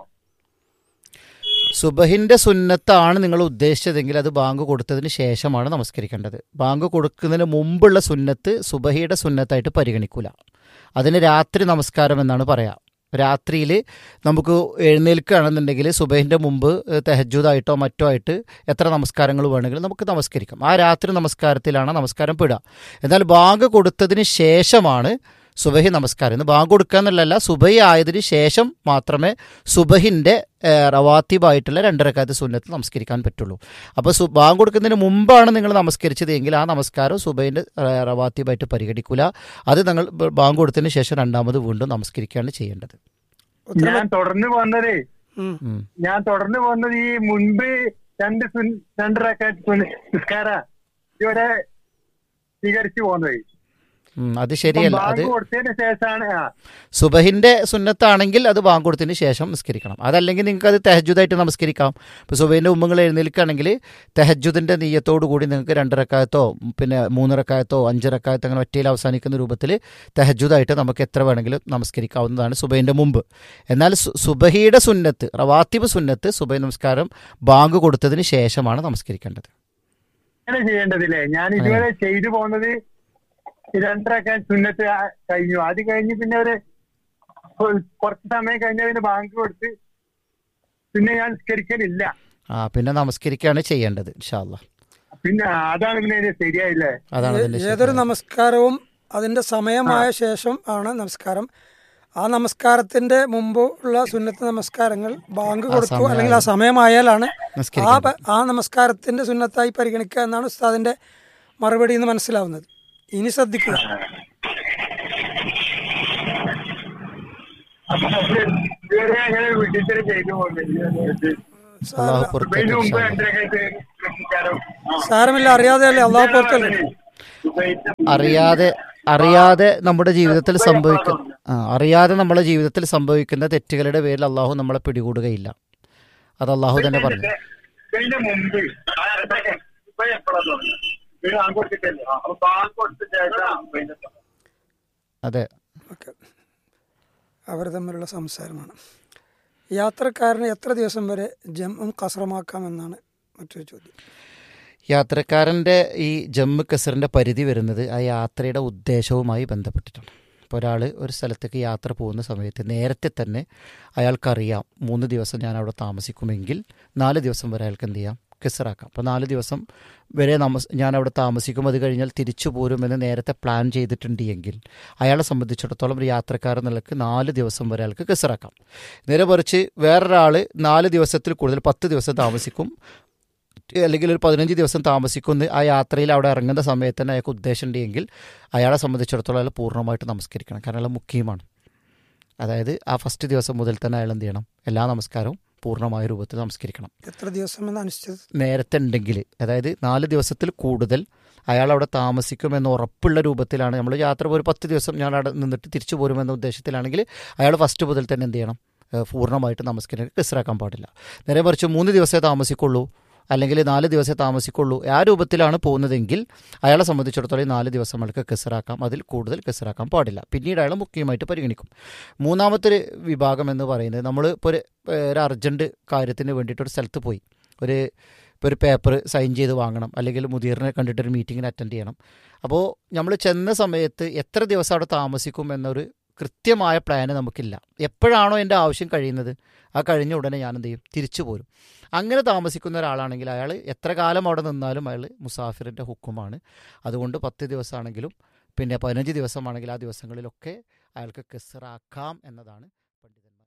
സുബഹിന്റെ സുന്നത്താണ് നിങ്ങൾ ഉദ്ദേശിച്ചതെങ്കിൽ അത് ബാങ്ക് കൊടുത്തതിന് ശേഷമാണ് നമസ്കരിക്കേണ്ടത് ബാങ്ക് കൊടുക്കുന്നതിന് മുമ്പുള്ള സുന്നത്ത് സുബഹിയുടെ സുന്നത്തായിട്ട് പരിഗണിക്കൂല അതിന് രാത്രി നമസ്കാരം എന്നാണ് പറയാം രാത്രിയിൽ നമുക്ക് എഴുന്നേൽക്കുകയാണെന്നുണ്ടെങ്കിൽ സുബഹിൻ്റെ മുമ്പ് തെഹജൂദായിട്ടോ മറ്റോ ആയിട്ട് എത്ര നമസ്കാരങ്ങൾ വേണമെങ്കിലും നമുക്ക് നമസ്കരിക്കാം ആ രാത്രി നമസ്കാരത്തിലാണ് നമസ്കാരം പെടുക എന്നാൽ ബാങ്ക് കൊടുത്തതിന് ശേഷമാണ് സുബഹി നമസ്കാരം ഇന്ന് ബാങ്ക് കൊടുക്കുക എന്നുള്ളതല്ല സുബഹി ആയതിനു ശേഷം മാത്രമേ സുബഹിൻ്റെ റവാത്തിബായിട്ടുള്ള രണ്ടരക്കാലത്ത് സുന്നത്ത് നമസ്കരിക്കാൻ പറ്റുള്ളൂ അപ്പോൾ സു ബാങ്ക് കൊടുക്കുന്നതിന് മുമ്പാണ് നിങ്ങൾ നമസ്കരിച്ചത് എങ്കിൽ ആ നമസ്കാരം സുബഹിൻ്റെ റവാത്തിബായിട്ട് പരിഗണിക്കില്ല അത് നിങ്ങൾ ബ- ബാങ്ക് കൊടുത്തതിന് ശേഷം രണ്ടാമത് വീണ്ടും നമസ്കരിക്കുകയാണ് ചെയ്യേണ്ടത് ഞാൻ തുടർന്ന് വന്നത് ഉം. ഉം. ഞാൻ തുടർന്ന് പോകുന്നത് ഈ മുൻപ് രണ്ട് സുൻ- രണ്ടരക്കാലത്ത് നിസ്കാര ഇതുവരെ സ്വീകരിച്ചു പോകുന്നത് ഉം, അത് ശരിയല്ല അത് ബാങ്ക് കൊടുത്തതിന് ശേഷമാണ് ആ സുബഹിന്റെ സുന്നത്താണെങ്കിൽ അത് ബാങ്ക് കൊടുത്തതിന് ശേഷം നിസ്കരിക്കണം അതല്ലെങ്കിൽ നിങ്ങൾക്ക് അത് തെഹജുദായിട്ട് നമസ്കരിക്കാം ഇപ്പോൾ സുബഹിന്റെ മുമ്പ് നിങ്ങൾ എഴുന്നേൽക്കുകയാണെങ്കിൽ തെഹജുദിന്റെ നീയത്തോടു കൂടി നിങ്ങൾക്ക് രണ്ടരക്കായത്തോ പിന്നെ മൂന്നിറക്കായത്തോ അഞ്ചിറക്കായത്തോ അങ്ങനെ ഒറ്റയിൽ അവസാനിക്കുന്ന രൂപത്തിൽ തെഹജുദായിട്ട് നമുക്ക് എത്ര വേണമെങ്കിലും നമസ്കരിക്കാവുന്നതാണ് സുബഹിന്റെ മുമ്പ് എന്നാൽ സു- സുബഹിയുടെ സുന്നത്ത് റവാത്തിബ് സുന്നത്ത് സുബഹി നമസ്കാരം ബാങ്ക് കൊടുത്തതിന് ശേഷമാണ് നമസ്കരിക്കേണ്ടത് അങ്ങനെ ചെയ്യേണ്ടതില്ലേ ഞാൻ ഇതുവരെ ചെയ്തു പോകുന്നത് ഈ രണ്ടരക്കെ സുന്നത്ത് ആ കഴിഞ്ഞു അത് കഴിഞ്ഞ് പിന്നെ ഒരു കൊ- കുറച്ച് സമയം കഴിഞ്ഞ പിന്നെ ബാങ്ക് കൊടുത്ത് പിന്നെ ഞാൻ നിസ്കരിക്കലില്ല ആ പിന്നെ നമസ്കരിക്കുകയാണ് ചെയ്യേണ്ടത് ഇൻഷാല്ല പിന്നെ അതാണ് പിന്നെ അതിന്റെ ശരിയായില്ലേ അതാണ് അതിന്റെ ഏ- ഏതൊരു ശരി. നമസ്കാരവും അതിന്റെ സമയമായ ശേഷം ആണ് നമസ്കാരം ആ നമസ്കാരത്തിന്റെ മുമ്പ് ഉള്ള സുന്നത്ത് നമസ്കാരങ്ങൾ ബാങ്ക് കൊടുത്തു സമയം അല്ലെങ്കിൽ ആ സമയമായാലാണ് ആ നിസ്കരിക്കേണ്ടത്. പ- ആ നമസ്കാരത്തിന്റെ സുന്നത്തായി പരിഗണിക്കുക എന്നാണ് ഉസ്താദിന്റെ മറുപടി എന്ന് മനസ്സിലാവുന്നത് ഇനി ശ്രദ്ധിക്കുക അപ്പൊ ഇതുവരെ അങ്ങനെ വിട്ടിട്ട് ചെയ്തു പോകുന്നത് അള്ളാഹു ഇതിന് പുറത്തേക്ക് മുമ്പ് ഇൻഷാ അല്ലാ. രണ്ടരക്കായിട്ട് നമസ്കാരം ആ. സാരമില്ല അറിയാതെ അല്ലേ അള്ളാഹു പുറത്തല്ലേ അറിയാതെ അറിയാതെ നമ്മുടെ ജീവിതത്തിൽ സംഭവിക്കുന്ന ആ അറിയാതെ നമ്മുടെ ജീവിതത്തിൽ സംഭവിക്കുന്ന തെറ്റുകളുടെ പേരിൽ അള്ളാഹു നമ്മളെ പിടികൂടുകയില്ല അത് അള്ളാഹു തന്നെ പറഞ്ഞു ഇതിന്റെ മുമ്പ് ഇപ്പൊ എപ്പോഴാ തുടങ്ങുന്നത് ഇത് ബാങ്ക് കൊടുത്തിട്ടല്ലേ അപ്പൊ ബാങ്ക് കൊടുത്ത ശേഷം പിന്നെ അതെ ഓക്കെ അവർ തമ്മിലുള്ള സംസാരമാണ് യാത്രക്കാരന് എത്ര ദിവസം വരെ ജമ്മും കസറമാക്കാമെന്നാണ് മറ്റൊരു ചോദ്യം യാത്രക്കാരൻ്റെ ഈ ജമ്മു കസറിൻ്റെ പരിധി വരുന്നത് ആ യാത്രയുടെ ഉദ്ദേശവുമായി ബന്ധപ്പെട്ടിട്ടാണ് ഇപ്പോൾ ഒരാൾ ഒരു സ്ഥലത്തേക്ക് യാത്ര പോകുന്ന സമയത്ത് നേരത്തെ തന്നെ അയാൾക്കറിയാം മൂന്ന് ദിവസം ഞാൻ അവിടെ താമസിക്കുമെങ്കിൽ നാല് ദിവസം വരെ അയാൾക്ക് എന്ത് ചെയ്യാം കെസറാക്കാം അപ്പോൾ നാല് ദിവസം വരെ നമസ് ഞാൻ അവിടെ താമസിക്കും അത് കഴിഞ്ഞാൽ തിരിച്ചു പോരുമെന്ന് നേരത്തെ പ്ലാൻ ചെയ്തിട്ടുണ്ട് എങ്കിൽ അയാളെ സംബന്ധിച്ചിടത്തോളം ഒരു യാത്രക്കാരൻ നിലക്ക് നാല് ദിവസം വരെ അയാൾക്ക് കെസറാക്കാം നേരെ മറിച്ച് വേറൊരാൾ നാല് ദിവസത്തിൽ കൂടുതൽ പത്ത് ദിവസം താമസിക്കും അല്ലെങ്കിൽ ഒരു പതിനഞ്ച് ദിവസം താമസിക്കുന്ന ആ യാത്രയിൽ അവിടെ ഇറങ്ങുന്ന സമയത്ത് തന്നെ അയാൾക്ക് ഉദ്ദേശമുണ്ടെങ്കിൽ അയാളെ സംബന്ധിച്ചിടത്തോളം അയാൾ പൂർണ്ണമായിട്ട് നമസ്കരിക്കണം കാരണം അയാൾ മുഖ്യമാണ് അതായത് ആ ഫസ്റ്റ് ദിവസം മുതൽ തന്നെ അയാൾ എന്ത് ചെയ്യണം എല്ലാ നമസ്കാരവും പൂർണ്ണമായ രൂപത്തിൽ നമസ്കരിക്കണം എത്ര ദിവസം എന്ന അനിശ്ചിത നേരത്തെ ഉണ്ടെങ്കിൽ അതായത് നാല് ദിവസത്തിൽ കൂടുതൽ അയാൾ അവിടെ താമസിക്കുമെന്ന് ഉറപ്പുള്ള രൂപത്തിലാണ് നമ്മൾ യാത്ര ഒരു പത്ത് ദിവസം ഞാൻ അവിടെ നിന്നിട്ട് തിരിച്ചു പോരുമെന്ന ഉദ്ദേശത്തിലാണെങ്കിൽ അയാൾ ഫസ്റ്റ് മുതൽ തന്നെ എന്ത് ചെയ്യണം ഏഹ് പൂർണ്ണമായിട്ട് നമസ്കരിക്കാൻ കിസ്റാക്കാൻ പാടില്ല നേരെ മറിച്ച് മൂന്ന് ദിവസമേ താമസിക്കുള്ളൂ അല്ലെങ്കിൽ നാല് ദിവസമേ താമസിക്കുള്ളൂ ആ രൂപത്തിലാണ് പോകുന്നതെങ്കിൽ അയാളെ സംബന്ധിച്ചിടത്തോളം ഈ നാല് ദിവസം അയാൾക്ക് കെസറാക്കാം അതിൽ കൂടുതൽ കെസറാക്കാൻ പാടില്ല പിന്നീട് അയാൾ മുഖ്യമായിട്ട് പരിഗണിക്കും മൂന്നാമത്തെ ഒരു വിഭാഗം എന്ന് പറയുന്നത് നമ്മൾ ഇപ്പോൾ ഒരു ഏഹ് ഒരു അർജൻറ്റ് കാര്യത്തിന് വേണ്ടിയിട്ട് ഒരു സ്ഥലത്ത് പോയി ഒരു ഇപ്പോൾ ഒരു പേപ്പർ സൈൻ ചെയ്ത് വാങ്ങണം അല്ലെങ്കിൽ മുതിർനെ കണ്ടിട്ട് ഒരു മീറ്റിങ്ങിന് അറ്റൻഡ് ചെയ്യണം അപ്പോൾ നമ്മൾ ചെന്ന സമയത്ത് എത്ര ദിവസം അവിടെ താമസിക്കും എന്നൊരു കൃത്യമായ പ്ലാന് നമുക്കില്ല എപ്പോഴാണോ എൻ്റെ ആവശ്യം കഴിയുന്നത് ആ കഴിഞ്ഞ ഉടനെ ഞാൻ എന്ത് ചെയ്യും തിരിച്ചു പോരും അങ്ങനെ താമസിക്കുന്ന ഒരാളാണെങ്കിൽ അയാൾ എത്ര കാലം അവിടെ നിന്നാലും അയാൾ മുസാഫിറിൻ്റെ ഹുക്കുമാണ് അതുകൊണ്ട് പത്ത് ദിവസമാണെങ്കിലും പിന്നെ പതിനഞ്ച് ദിവസമാണെങ്കിൽ ആ ദിവസങ്ങളിലൊക്കെ അയാൾക്ക് കെസറാക്കാം എന്നതാണ് പണ്ഡിതന്മാർ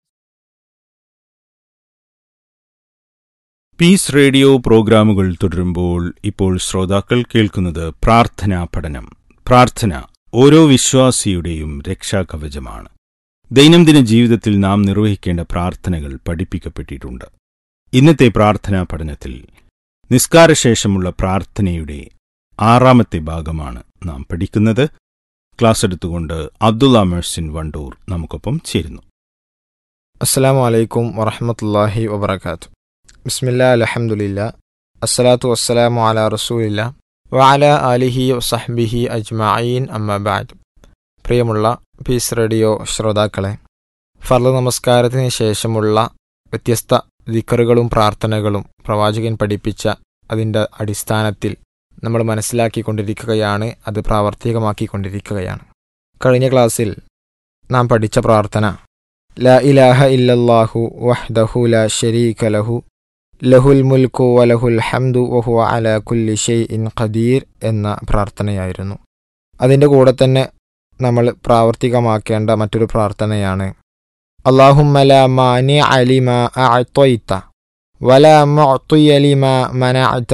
പീസ് റേഡിയോ പ്രോഗ്രാമുകൾ തുടരുമ്പോൾ ഇപ്പോൾ ശ്രോതാക്കൾ കേൾക്കുന്നത് പ്രാർത്ഥനാ പഠനം പ്രാർത്ഥന ഓരോ വിശ്വാസിയുടെയും രക്ഷാകവചമാണ് ദൈനംദിന ജീവിതത്തിൽ നാം നിർവഹിക്കേണ്ട പ്രാർത്ഥനകൾ പഠിപ്പിക്കപ്പെട്ടിട്ടുണ്ട് ഇന്നത്തെ പ്രാർത്ഥനാ പഠനത്തിൽ നിസ്കാരശേഷമുള്ള പ്രാർത്ഥനയുടെ ആറാമത്തെ ഭാഗമാണ് നാം പഠിക്കുന്നത് ക്ലാസ് എടുത്തുകൊണ്ട് അബ്ദുള്ള മെഴ്സിൻ വണ്ടൂർ നമുക്കൊപ്പം ചേരുന്നു അസ്സലാമു അലൈക്കും വറഹമത്തല്ലാഹി വബർക്കാത്തു ബിസ്മില്ലാ അലഹമുല്ല അസ്സലാത്തു വസ്സലാമു അല റസൂലില്ല വഅല ആലിഹി വസഹ്ബിഹി അജ്മഈൻ അമ്മബാദ് പ്രിയമുള്ള പീസ് റേഡിയോ ശ്രോതാക്കളെ ഫർദ് നമസ്കാരത്തിന് ശേഷമുള്ള വ്യത്യസ്ത ദിക്കറുകളും പ്രാർത്ഥനകളും പ്രവാചകൻ പഠിപ്പിച്ച അതിൻ്റെ അടിസ്ഥാനത്തിൽ നമ്മൾ മനസ്സിലാക്കിക്കൊണ്ടിരിക്കുകയാണ് അത് പ്രാവർത്തികമാക്കിക്കൊണ്ടിരിക്കുകയാണ് കഴിഞ്ഞ ക്ലാസ്സിൽ നാം പഠിച്ച പ്രാർത്ഥന لا إله إلا الله وحده لا شريك له له الملك وله الحمد وهو على كل شيء قدير എന്ന പ്രാർത്ഥനയായിരുന്നു അതിൻ്റെ കൂടെ തന്നെ നമ്മൾ പ്രാവർത്തികമാക്കേണ്ട മറ്റൊരു പ്രാർത്ഥനയാണ് اللهم لا مانع لما أعطيت ولا معطي لما منعت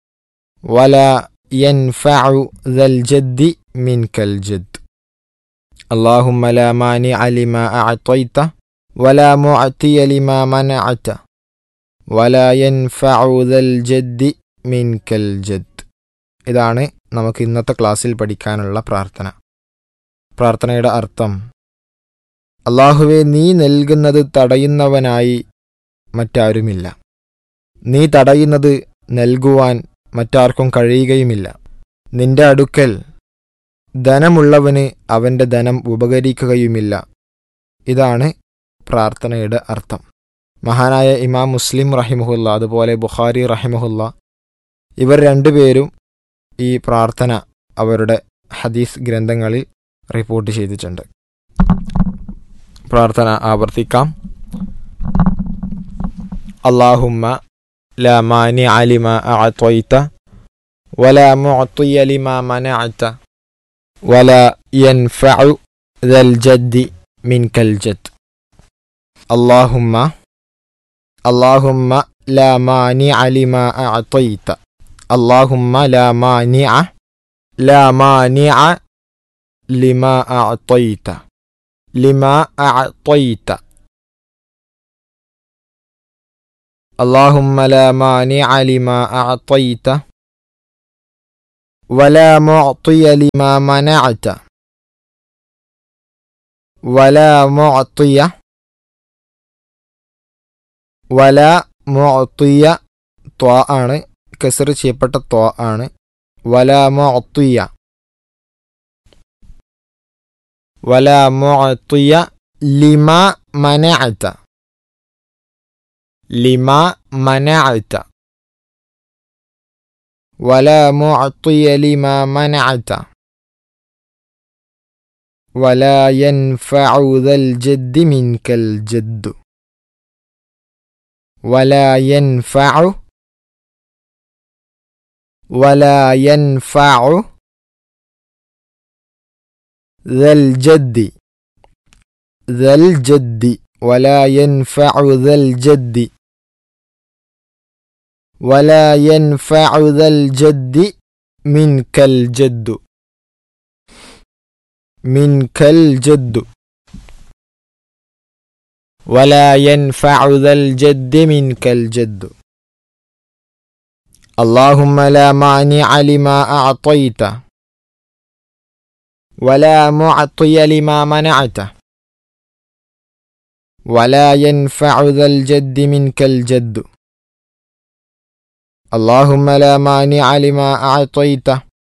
ولا ينفع ذا الجد منك الجد اللهم لا مانع لما أعطيت ولا معطي لما منعت ولا ينفع ذا الجد منك الجد ഇതാണ് നമുക്ക് ഇന്നത്തെ ക്ലാസ്സിൽ പഠിക്കാനുള്ള പ്രാർത്ഥന പ്രാർത്ഥനയുടെ അർത്ഥം അള്ളാഹുവെ നീ നൽകുന്നത് തടയുന്നവനായി മറ്റാരുമില്ല നീ തടയുന്നത് നൽകുവാൻ മറ്റാർക്കും കഴിയുകയുമില്ല നിന്റെ അടുക്കൽ ധനമുള്ളവന് അവന്റെ ധനം ഉപകരിക്കുകയുമില്ല ഇതാണ് പ്രാർത്ഥനയുടെ അർത്ഥം മഹാനായ ഇമാം മുസ്ലിം റഹിമഹുല്ല അതുപോലെ ബുഖാരി റഹിമഹുല്ല ഇവർ രണ്ടുപേരും ഈ പ്രാർത്ഥന അവരുടെ ഹദീസ് ഗ്രന്ഥങ്ങളിൽ റിപ്പോർട്ട് ചെയ്തിട്ടുണ്ട് പ്രാർത്ഥന ആവർത്തിക്കാം അള്ളാഹുമ്മ لا مانع لما أعطيت ولا معطي لما منعت ولا ينفع ذا الجد منك الجد اللهم اللهم لا مانع لما أعطيت اللهم لا مانع لا مانع لما أعطيت لما أعطيت اللهم لا مانع لما أعطيت ولا معطي لما منعت ولا معطي ولا معطي ത്വ ആണ് കസർ ചെയ്യപ്പെട്ട ത്വ ആണ് വല മുഅത്തിയ വല മുഅത്തിയ ലിമ മനഅത ലിമ മനഅത ولا معطي لما منعت ولا ينفع ذا الجد منك الجد ولا ينفع ولا ينفع ذا الجد ذا الجد ولا ينفع ذا الجد ولا ينفع ذا الجد منك الجد منك الجد ولا ينفع ذا الجد منك الجد اللهم لا مانع لما أعطيت ولا معطي لما منعت ولا ينفع ذا الجد منك الجد اللهم لا مانع لما أعطيت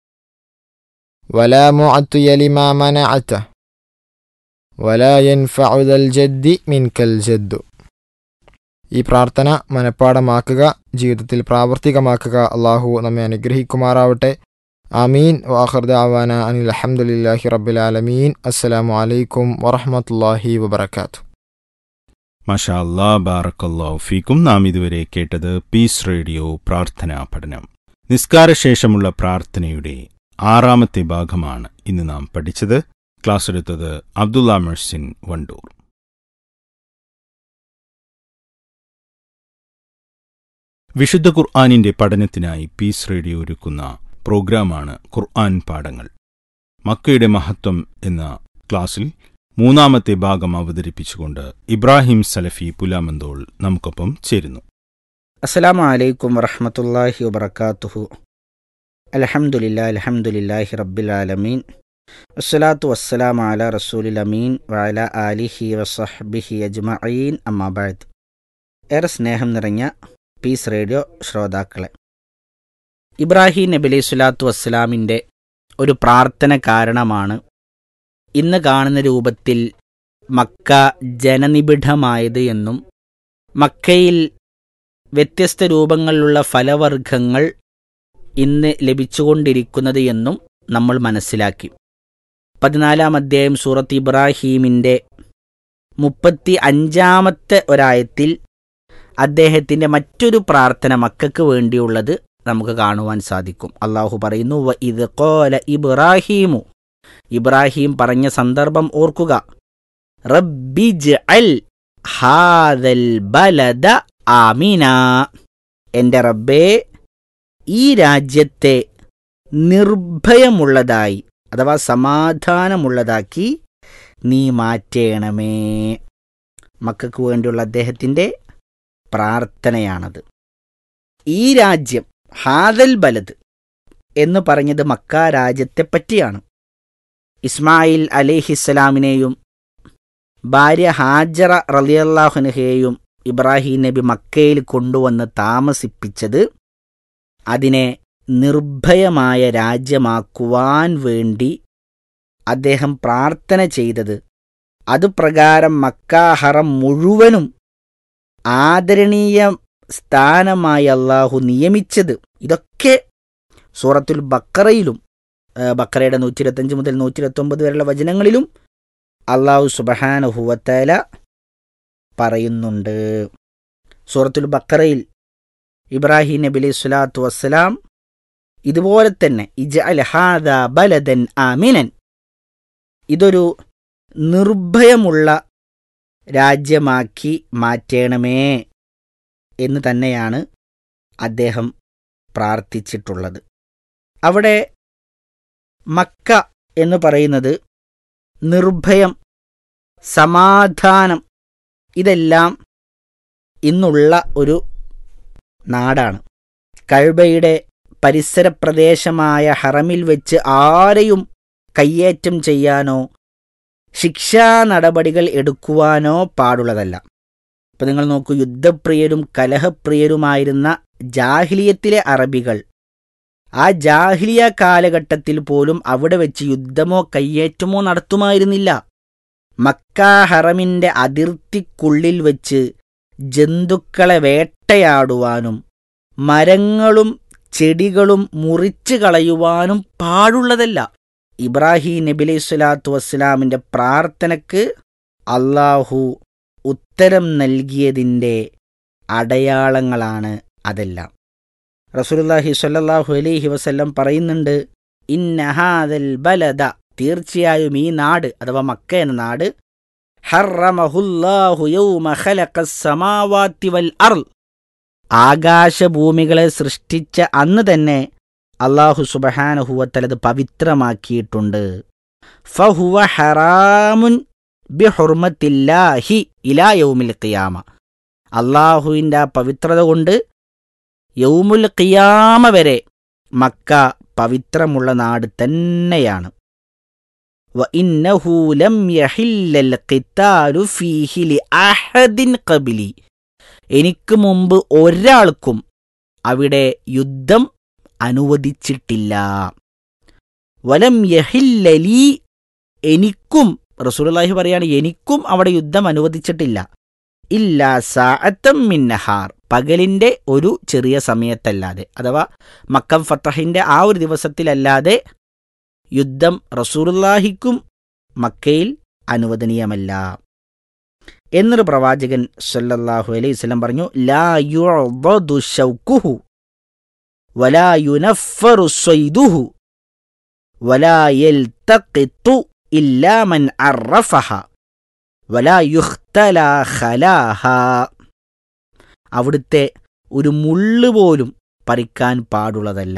ولا معطي لما منعت ولا ينفع ذا الجد منك الجد ഈ പ്രാർത്ഥന മനഃപ്പാടമാക്കുക ജീവിതത്തിൽ പ്രാവർത്തികമാക്കുക അള്ളാഹു നമ്മെ അനുഗ്രഹിക്കുമാറാവട്ടെ ആമീൻ വാഹർദ ആവാന അനിൽ അഹമ്മദില്ലാഹി റബ്ബിൽ ആലമീൻ അസ്സലാമു അലൈക്കും വറഹമത്തല്ലാഹി വബർക്കാത്തു മഷാ അല്ലാ ബാറക്കല്ലാഹു ഫീക്കും നാം ഇതുവരെ കേട്ടത് പീസ് റേഡിയോ പ്രാർത്ഥനാ പഠനം നിസ്കാരശേഷമുള്ള പ്രാർത്ഥനയുടെ ആറാമത്തെ ഭാഗമാണ് ഇന്ന് നാം പഠിച്ചത് ക്ലാസ് എടുത്തത് അബ്ദുള്ള മെഴ്സിൻ വണ്ടൂർ വിശുദ്ധ ഖുർആാനിന്റെ പഠനത്തിനായി പീസ് റേഡിയോ ഒരുക്കുന്ന പ്രോഗ്രാമാണ് ഖുർആൻ പാഠങ്ങൾ മക്കയുടെ മഹത്വം എന്ന ക്ലാസ്സിൽ മൂന്നാമത്തെ ഭാഗം അവതരിപ്പിച്ചുകൊണ്ട് ഇബ്രാഹിം സലഫി പുലാമന്തോൾ നമുക്കൊപ്പം ചേരുന്നു അസ്സലാമു അലൈക്കും വറഹമത്തല്ലാഹി വബർക്കാത്തുഹു അലഹമുല്ലാ അലഹമുല്ലാഹി റബ്ബിൽ ആലമീൻ വസ്സലാത്തു വസ്സലാം അല റസൂലിൽ അമീൻ വഅല ആലിഹി വസഹ്ബിഹി അജ്മഈൻ അമ്മാബാദ് ഏറെ സ്നേഹം നിറഞ്ഞ പീസ് റേഡിയോ ശ്രോതാക്കളെ ഇബ്രാഹിം നബി അലൈഹി സ്വലാത്തു വസ്സലാമിൻ്റെ ഒരു പ്രാർത്ഥന കാരണമാണ് ഇന്ന് കാണുന്ന രൂപത്തിൽ മക്ക ജനനിബിഡമായത് എന്നും മക്കയിൽ വ്യത്യസ്ത രൂപങ്ങളിലുള്ള ഫലവർഗങ്ങൾ ഇന്ന് ലഭിച്ചുകൊണ്ടിരിക്കുന്നത് എന്നും നമ്മൾ മനസ്സിലാക്കി പതിനാലാം അധ്യായം സൂറത്ത് ഇബ്രാഹീമിൻ്റെ മുപ്പത്തി അഞ്ചാമത്തെ ഒരായത്തിൽ അദ്ദേഹത്തിൻ്റെ മറ്റൊരു പ്രാർത്ഥന മക്കൾക്ക് വേണ്ടിയുള്ളത് നമുക്ക് കാണുവാൻ സാധിക്കും അള്ളാഹു പറയുന്നു വ ഇത് കോല ഇബ്രാഹീമു ഇബ്രാഹിം പറഞ്ഞ സന്ദർഭം ഓർക്കുക റബ്ബിജ് അൽ ഹാദൽ ബലദ ആമിന എൻ്റെ റബ്ബേ ഈ രാജ്യത്തെ നിർഭയമുള്ളതായി അഥവാ സമാധാനമുള്ളതാക്കി നീ മാറ്റേണമേ മക്കൾക്ക് വേണ്ടിയുള്ള അദ്ദേഹത്തിൻ്റെ പ്രാർത്ഥനയാണത് ഈ രാജ്യം ഹാദൽ ബലദ് എന്ന് പറഞ്ഞത് മക്ക രാജ്യത്തെ പറ്റിയാണ് ഇസ്മായിൽ അലിഹിസ്സലാമിനെയും ഭാര്യ ഹാജറ റലിയല്ലാഹുനഹയെയും ഇബ്രാഹിം നബി മക്കയിൽ കൊണ്ടുവന്ന് താമസിപ്പിച്ചത് അതിനെ നിർഭയമായ രാജ്യമാക്കുവാൻ വേണ്ടി അദ്ദേഹം പ്രാർത്ഥന ചെയ്തത് അതുപ്രകാരം മക്കാഹറം മുഴുവനും ആദരണീയ സ്ഥാനമായി അള്ളാഹു നിയമിച്ചത് ഇതൊക്കെ സൂറത്തുൽ ബക്കറയിലും ബക്കറയുടെ നൂറ്റി ഇരുപത്തഞ്ച് മുതൽ നൂറ്റി ഇരുപത്തൊമ്പത് വരെയുള്ള വചനങ്ങളിലും അള്ളാഹു സുബഹാനുഹുവത്തല പറയുന്നുണ്ട് സൂറത്തുൽ ബക്കറയിൽ ഇബ്രാഹിം നബി അലൈഹി സ്വലാത്തു വസ്സലാം ഇതുപോലെ തന്നെ ഇജഅൽ ഹാദ ബലദൻ ആമിനൻ ഇതൊരു നിർഭയമുള്ള രാജ്യമാക്കി മാറ്റണമേ എന്ന് തന്നെയാണ് അദ്ദേഹം പ്രാർത്ഥിച്ചിട്ടുള്ളത് അവിടെ മക്ക എന്ന് പറയുന്നത് നിർഭയം സമാധാനം ഇതെല്ലാം ഇന്നുള്ള ഒരു നാടാണ് കഴുബയുടെ പരിസര പ്രദേശമായ ഹറമിൽ വെച്ച് ആരെയും കയ്യേറ്റം ചെയ്യാനോ ശിക്ഷാ നടപടികൾ എടുക്കുവാനോ പാടുള്ളതല്ല ഇപ്പം നിങ്ങൾ നോക്കൂ യുദ്ധപ്രിയരും കലഹപ്രിയരുമായിരുന്ന ജാഹിലിയത്തിലെ അറബികൾ ആ ജാഹിലിയ കാലഘട്ടത്തിൽ പോലും അവിടെ വെച്ച് യുദ്ധമോ കയ്യേറ്റമോ നടത്തുമായിരുന്നില്ല മക്ക ഹറമിൻ്റെ അതിർത്തിക്കുള്ളിൽ വെച്ച് ജന്തുക്കളെ വേട്ടയാടുവാനും മരങ്ങളും ചെടികളും മുറിച്ചു കളയുവാനും പാടുള്ളതല്ല ഇബ്രാഹിം നബി അലൈഹി സ്വലാത്തു വസ്സലാമിൻ്റെ പ്രാർത്ഥനയ്ക്ക് അള്ളാഹു ഉത്തരം നൽകിയതിൻ്റെ അടയാളങ്ങളാണ് അതെല്ലാം റസൂലുള്ളാഹി സ്വല്ലല്ലാഹു അലൈഹി വസല്ലം പറയുന്നുണ്ട് ഇന്നഹാദൽ ബലദ തീർച്ചയായും ഈ നാട് അഥവാ മക്ക എന്ന നാട് ഹറമഹുല്ലാഹു യൗമ ഖലഖസ് സമാവാതി വൽ അർൾ ആകാശഭൂമികളെ സൃഷ്ടിച്ച അന്ന് തന്നെ അള്ളാഹു സുബഹാനഹുവത്തലത് പവിത്രമാക്കിയിട്ടുണ്ട് ഫഹുവ ഹറാമുൻ ബിഹുർമത്തില്ലാഹി ഇലാ യൗമിൽ ഖിയാമ അള്ളാഹുവിൻ്റെ ആ പവിത്രത കൊണ്ട് യൗമുൽ ഖിയാമ വരെ മക്ക പവിത്രമുള്ള നാട് തന്നെയാണ് وإنه لم يحل القتال فيه لأحد قبلي എനിക്ക് മുമ്പ് ഒരാൾക്കും അവിടെ യുദ്ധം അനുവദിച്ചിട്ടില്ല വലം യഹില്ലലി എനിക്കും റസൂലുള്ളാഹി പറയാണ് എനിക്കും അവിടെ യുദ്ധം അനുവദിച്ചിട്ടില്ല ഇല്ല സാഅത്തം മിന്നഹാർ പകലിന്റെ ഒരു ചെറിയ സമയത്തല്ലാതെ അഥവാ മക്കം ഫത്തഹിന്റെ ആ ഒരു ദിവസത്തിലല്ലാതെ യുദ്ധം റസൂലുള്ളാഹിക്കും മക്കയിൽ അനുവദനീയമല്ല എന്നൊരു പ്രവാചകൻ സല്ലല്ലാഹു അലൈഹി വസല്ലം പറഞ്ഞു ലാ യുഅദു ശൗക്കുഹു വലാ യുനഫറു സ്വൈദുഹു വലാ യൽതഖിതു ഇല്ലാ മൻ അറഫഹ വലാ യുഖ്തല ഖലാഹ അവിടുത്തെ ഒരു മുള്ളു പോലും പറിക്കാൻ പാടുള്ളതല്ല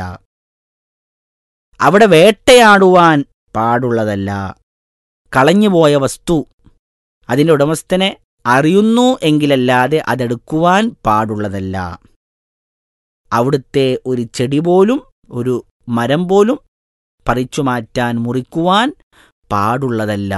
അവിടെ വേട്ടയാടുവാൻ പാടുള്ളതല്ല കളഞ്ഞുപോയ വസ്തു അതിൻ്റെ ഉടമസ്ഥനെ അറിയുന്നു എങ്കിലല്ലാതെ അതെടുക്കുവാൻ പാടുള്ളതല്ല അവിടുത്തെ ഒരു ചെടി പോലും ഒരു മരം പോലും പറിച്ചു മാറ്റാൻ മുറിക്കുവാൻ പാടുള്ളതല്ല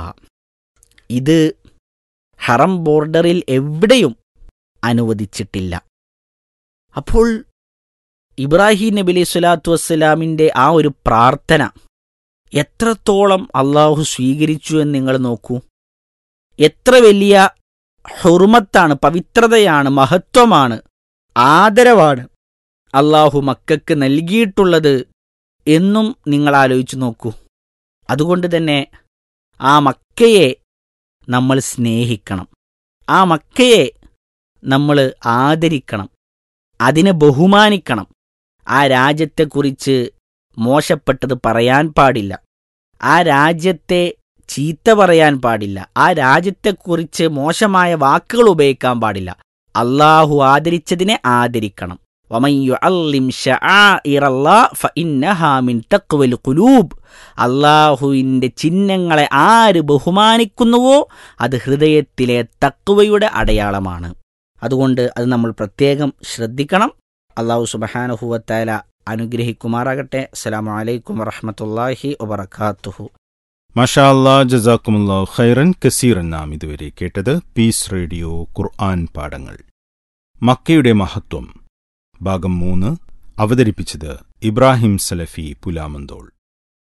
ഇത് ഹറം ബോർഡറിൽ എവിടെയും അനുവദിച്ചിട്ടില്ല അപ്പോൾ ഇബ്രാഹിം നബി അലൈഹി സ്വലാത്തു വസ്സലാമിൻ്റെ ആ ഒരു പ്രാർത്ഥന എത്രത്തോളം അള്ളാഹു സ്വീകരിച്ചു എന്ന് നിങ്ങൾ നോക്കൂ എത്ര വലിയ ഹുർമത്താണ് പവിത്രതയാണ് മഹത്വമാണ് ആദരവാണ് അള്ളാഹു മക്കൾക്ക് നൽകിയിട്ടുള്ളത് എന്നും നിങ്ങൾ ആലോചിച്ചു നോക്കൂ അതുകൊണ്ട് തന്നെ ആ മക്കയെ നമ്മൾ സ്നേഹിക്കണം ആ മക്കയെ നമ്മൾ ആദരിക്കണം അതിനെ ബഹുമാനിക്കണം ആ രാജ്യത്തെക്കുറിച്ച് മോശപ്പെട്ടത് പറയാൻ പാടില്ല ആ രാജ്യത്തെ ചീത്ത പറയാൻ പാടില്ല ആ രാജ്യത്തെക്കുറിച്ച് മോശമായ വാക്കുകൾ ഉപയോഗിക്കാൻ പാടില്ല അള്ളാഹു ആദരിച്ചതിനെ ആദരിക്കണം അള്ളാഹുവിൻ്റെ ചിഹ്നങ്ങളെ ആര് ബഹുമാനിക്കുന്നുവോ അത് ഹൃദയത്തിലെ തക്കുവയുടെ അടയാളമാണ് അതുകൊണ്ട് അത് നമ്മൾ പ്രത്യേകം ശ്രദ്ധിക്കണം അള്ളാഹു സുബഹാനുഹുവത്താല അനുഗ്രഹിക്കുമാറാകട്ടെ അസ്സലാമു അലൈക്കും വറഹമത്തല്ലാഹി വബർക്കാത്തുഹു മഷാ അല്ലാ ജസാക്കുമുല്ലാ ഖൈറൻ കസീറൻ നാം ഇതുവരെ കേട്ടത് പീസ് റേഡിയോ ഖുർആൻ പാഠങ്ങൾ മക്കയുടെ മഹത്വം ഭാഗം മൂന്ന് അവതരിപ്പിച്ചത് ഇബ്രാഹിം സലഫി പുലാമന്തോൾ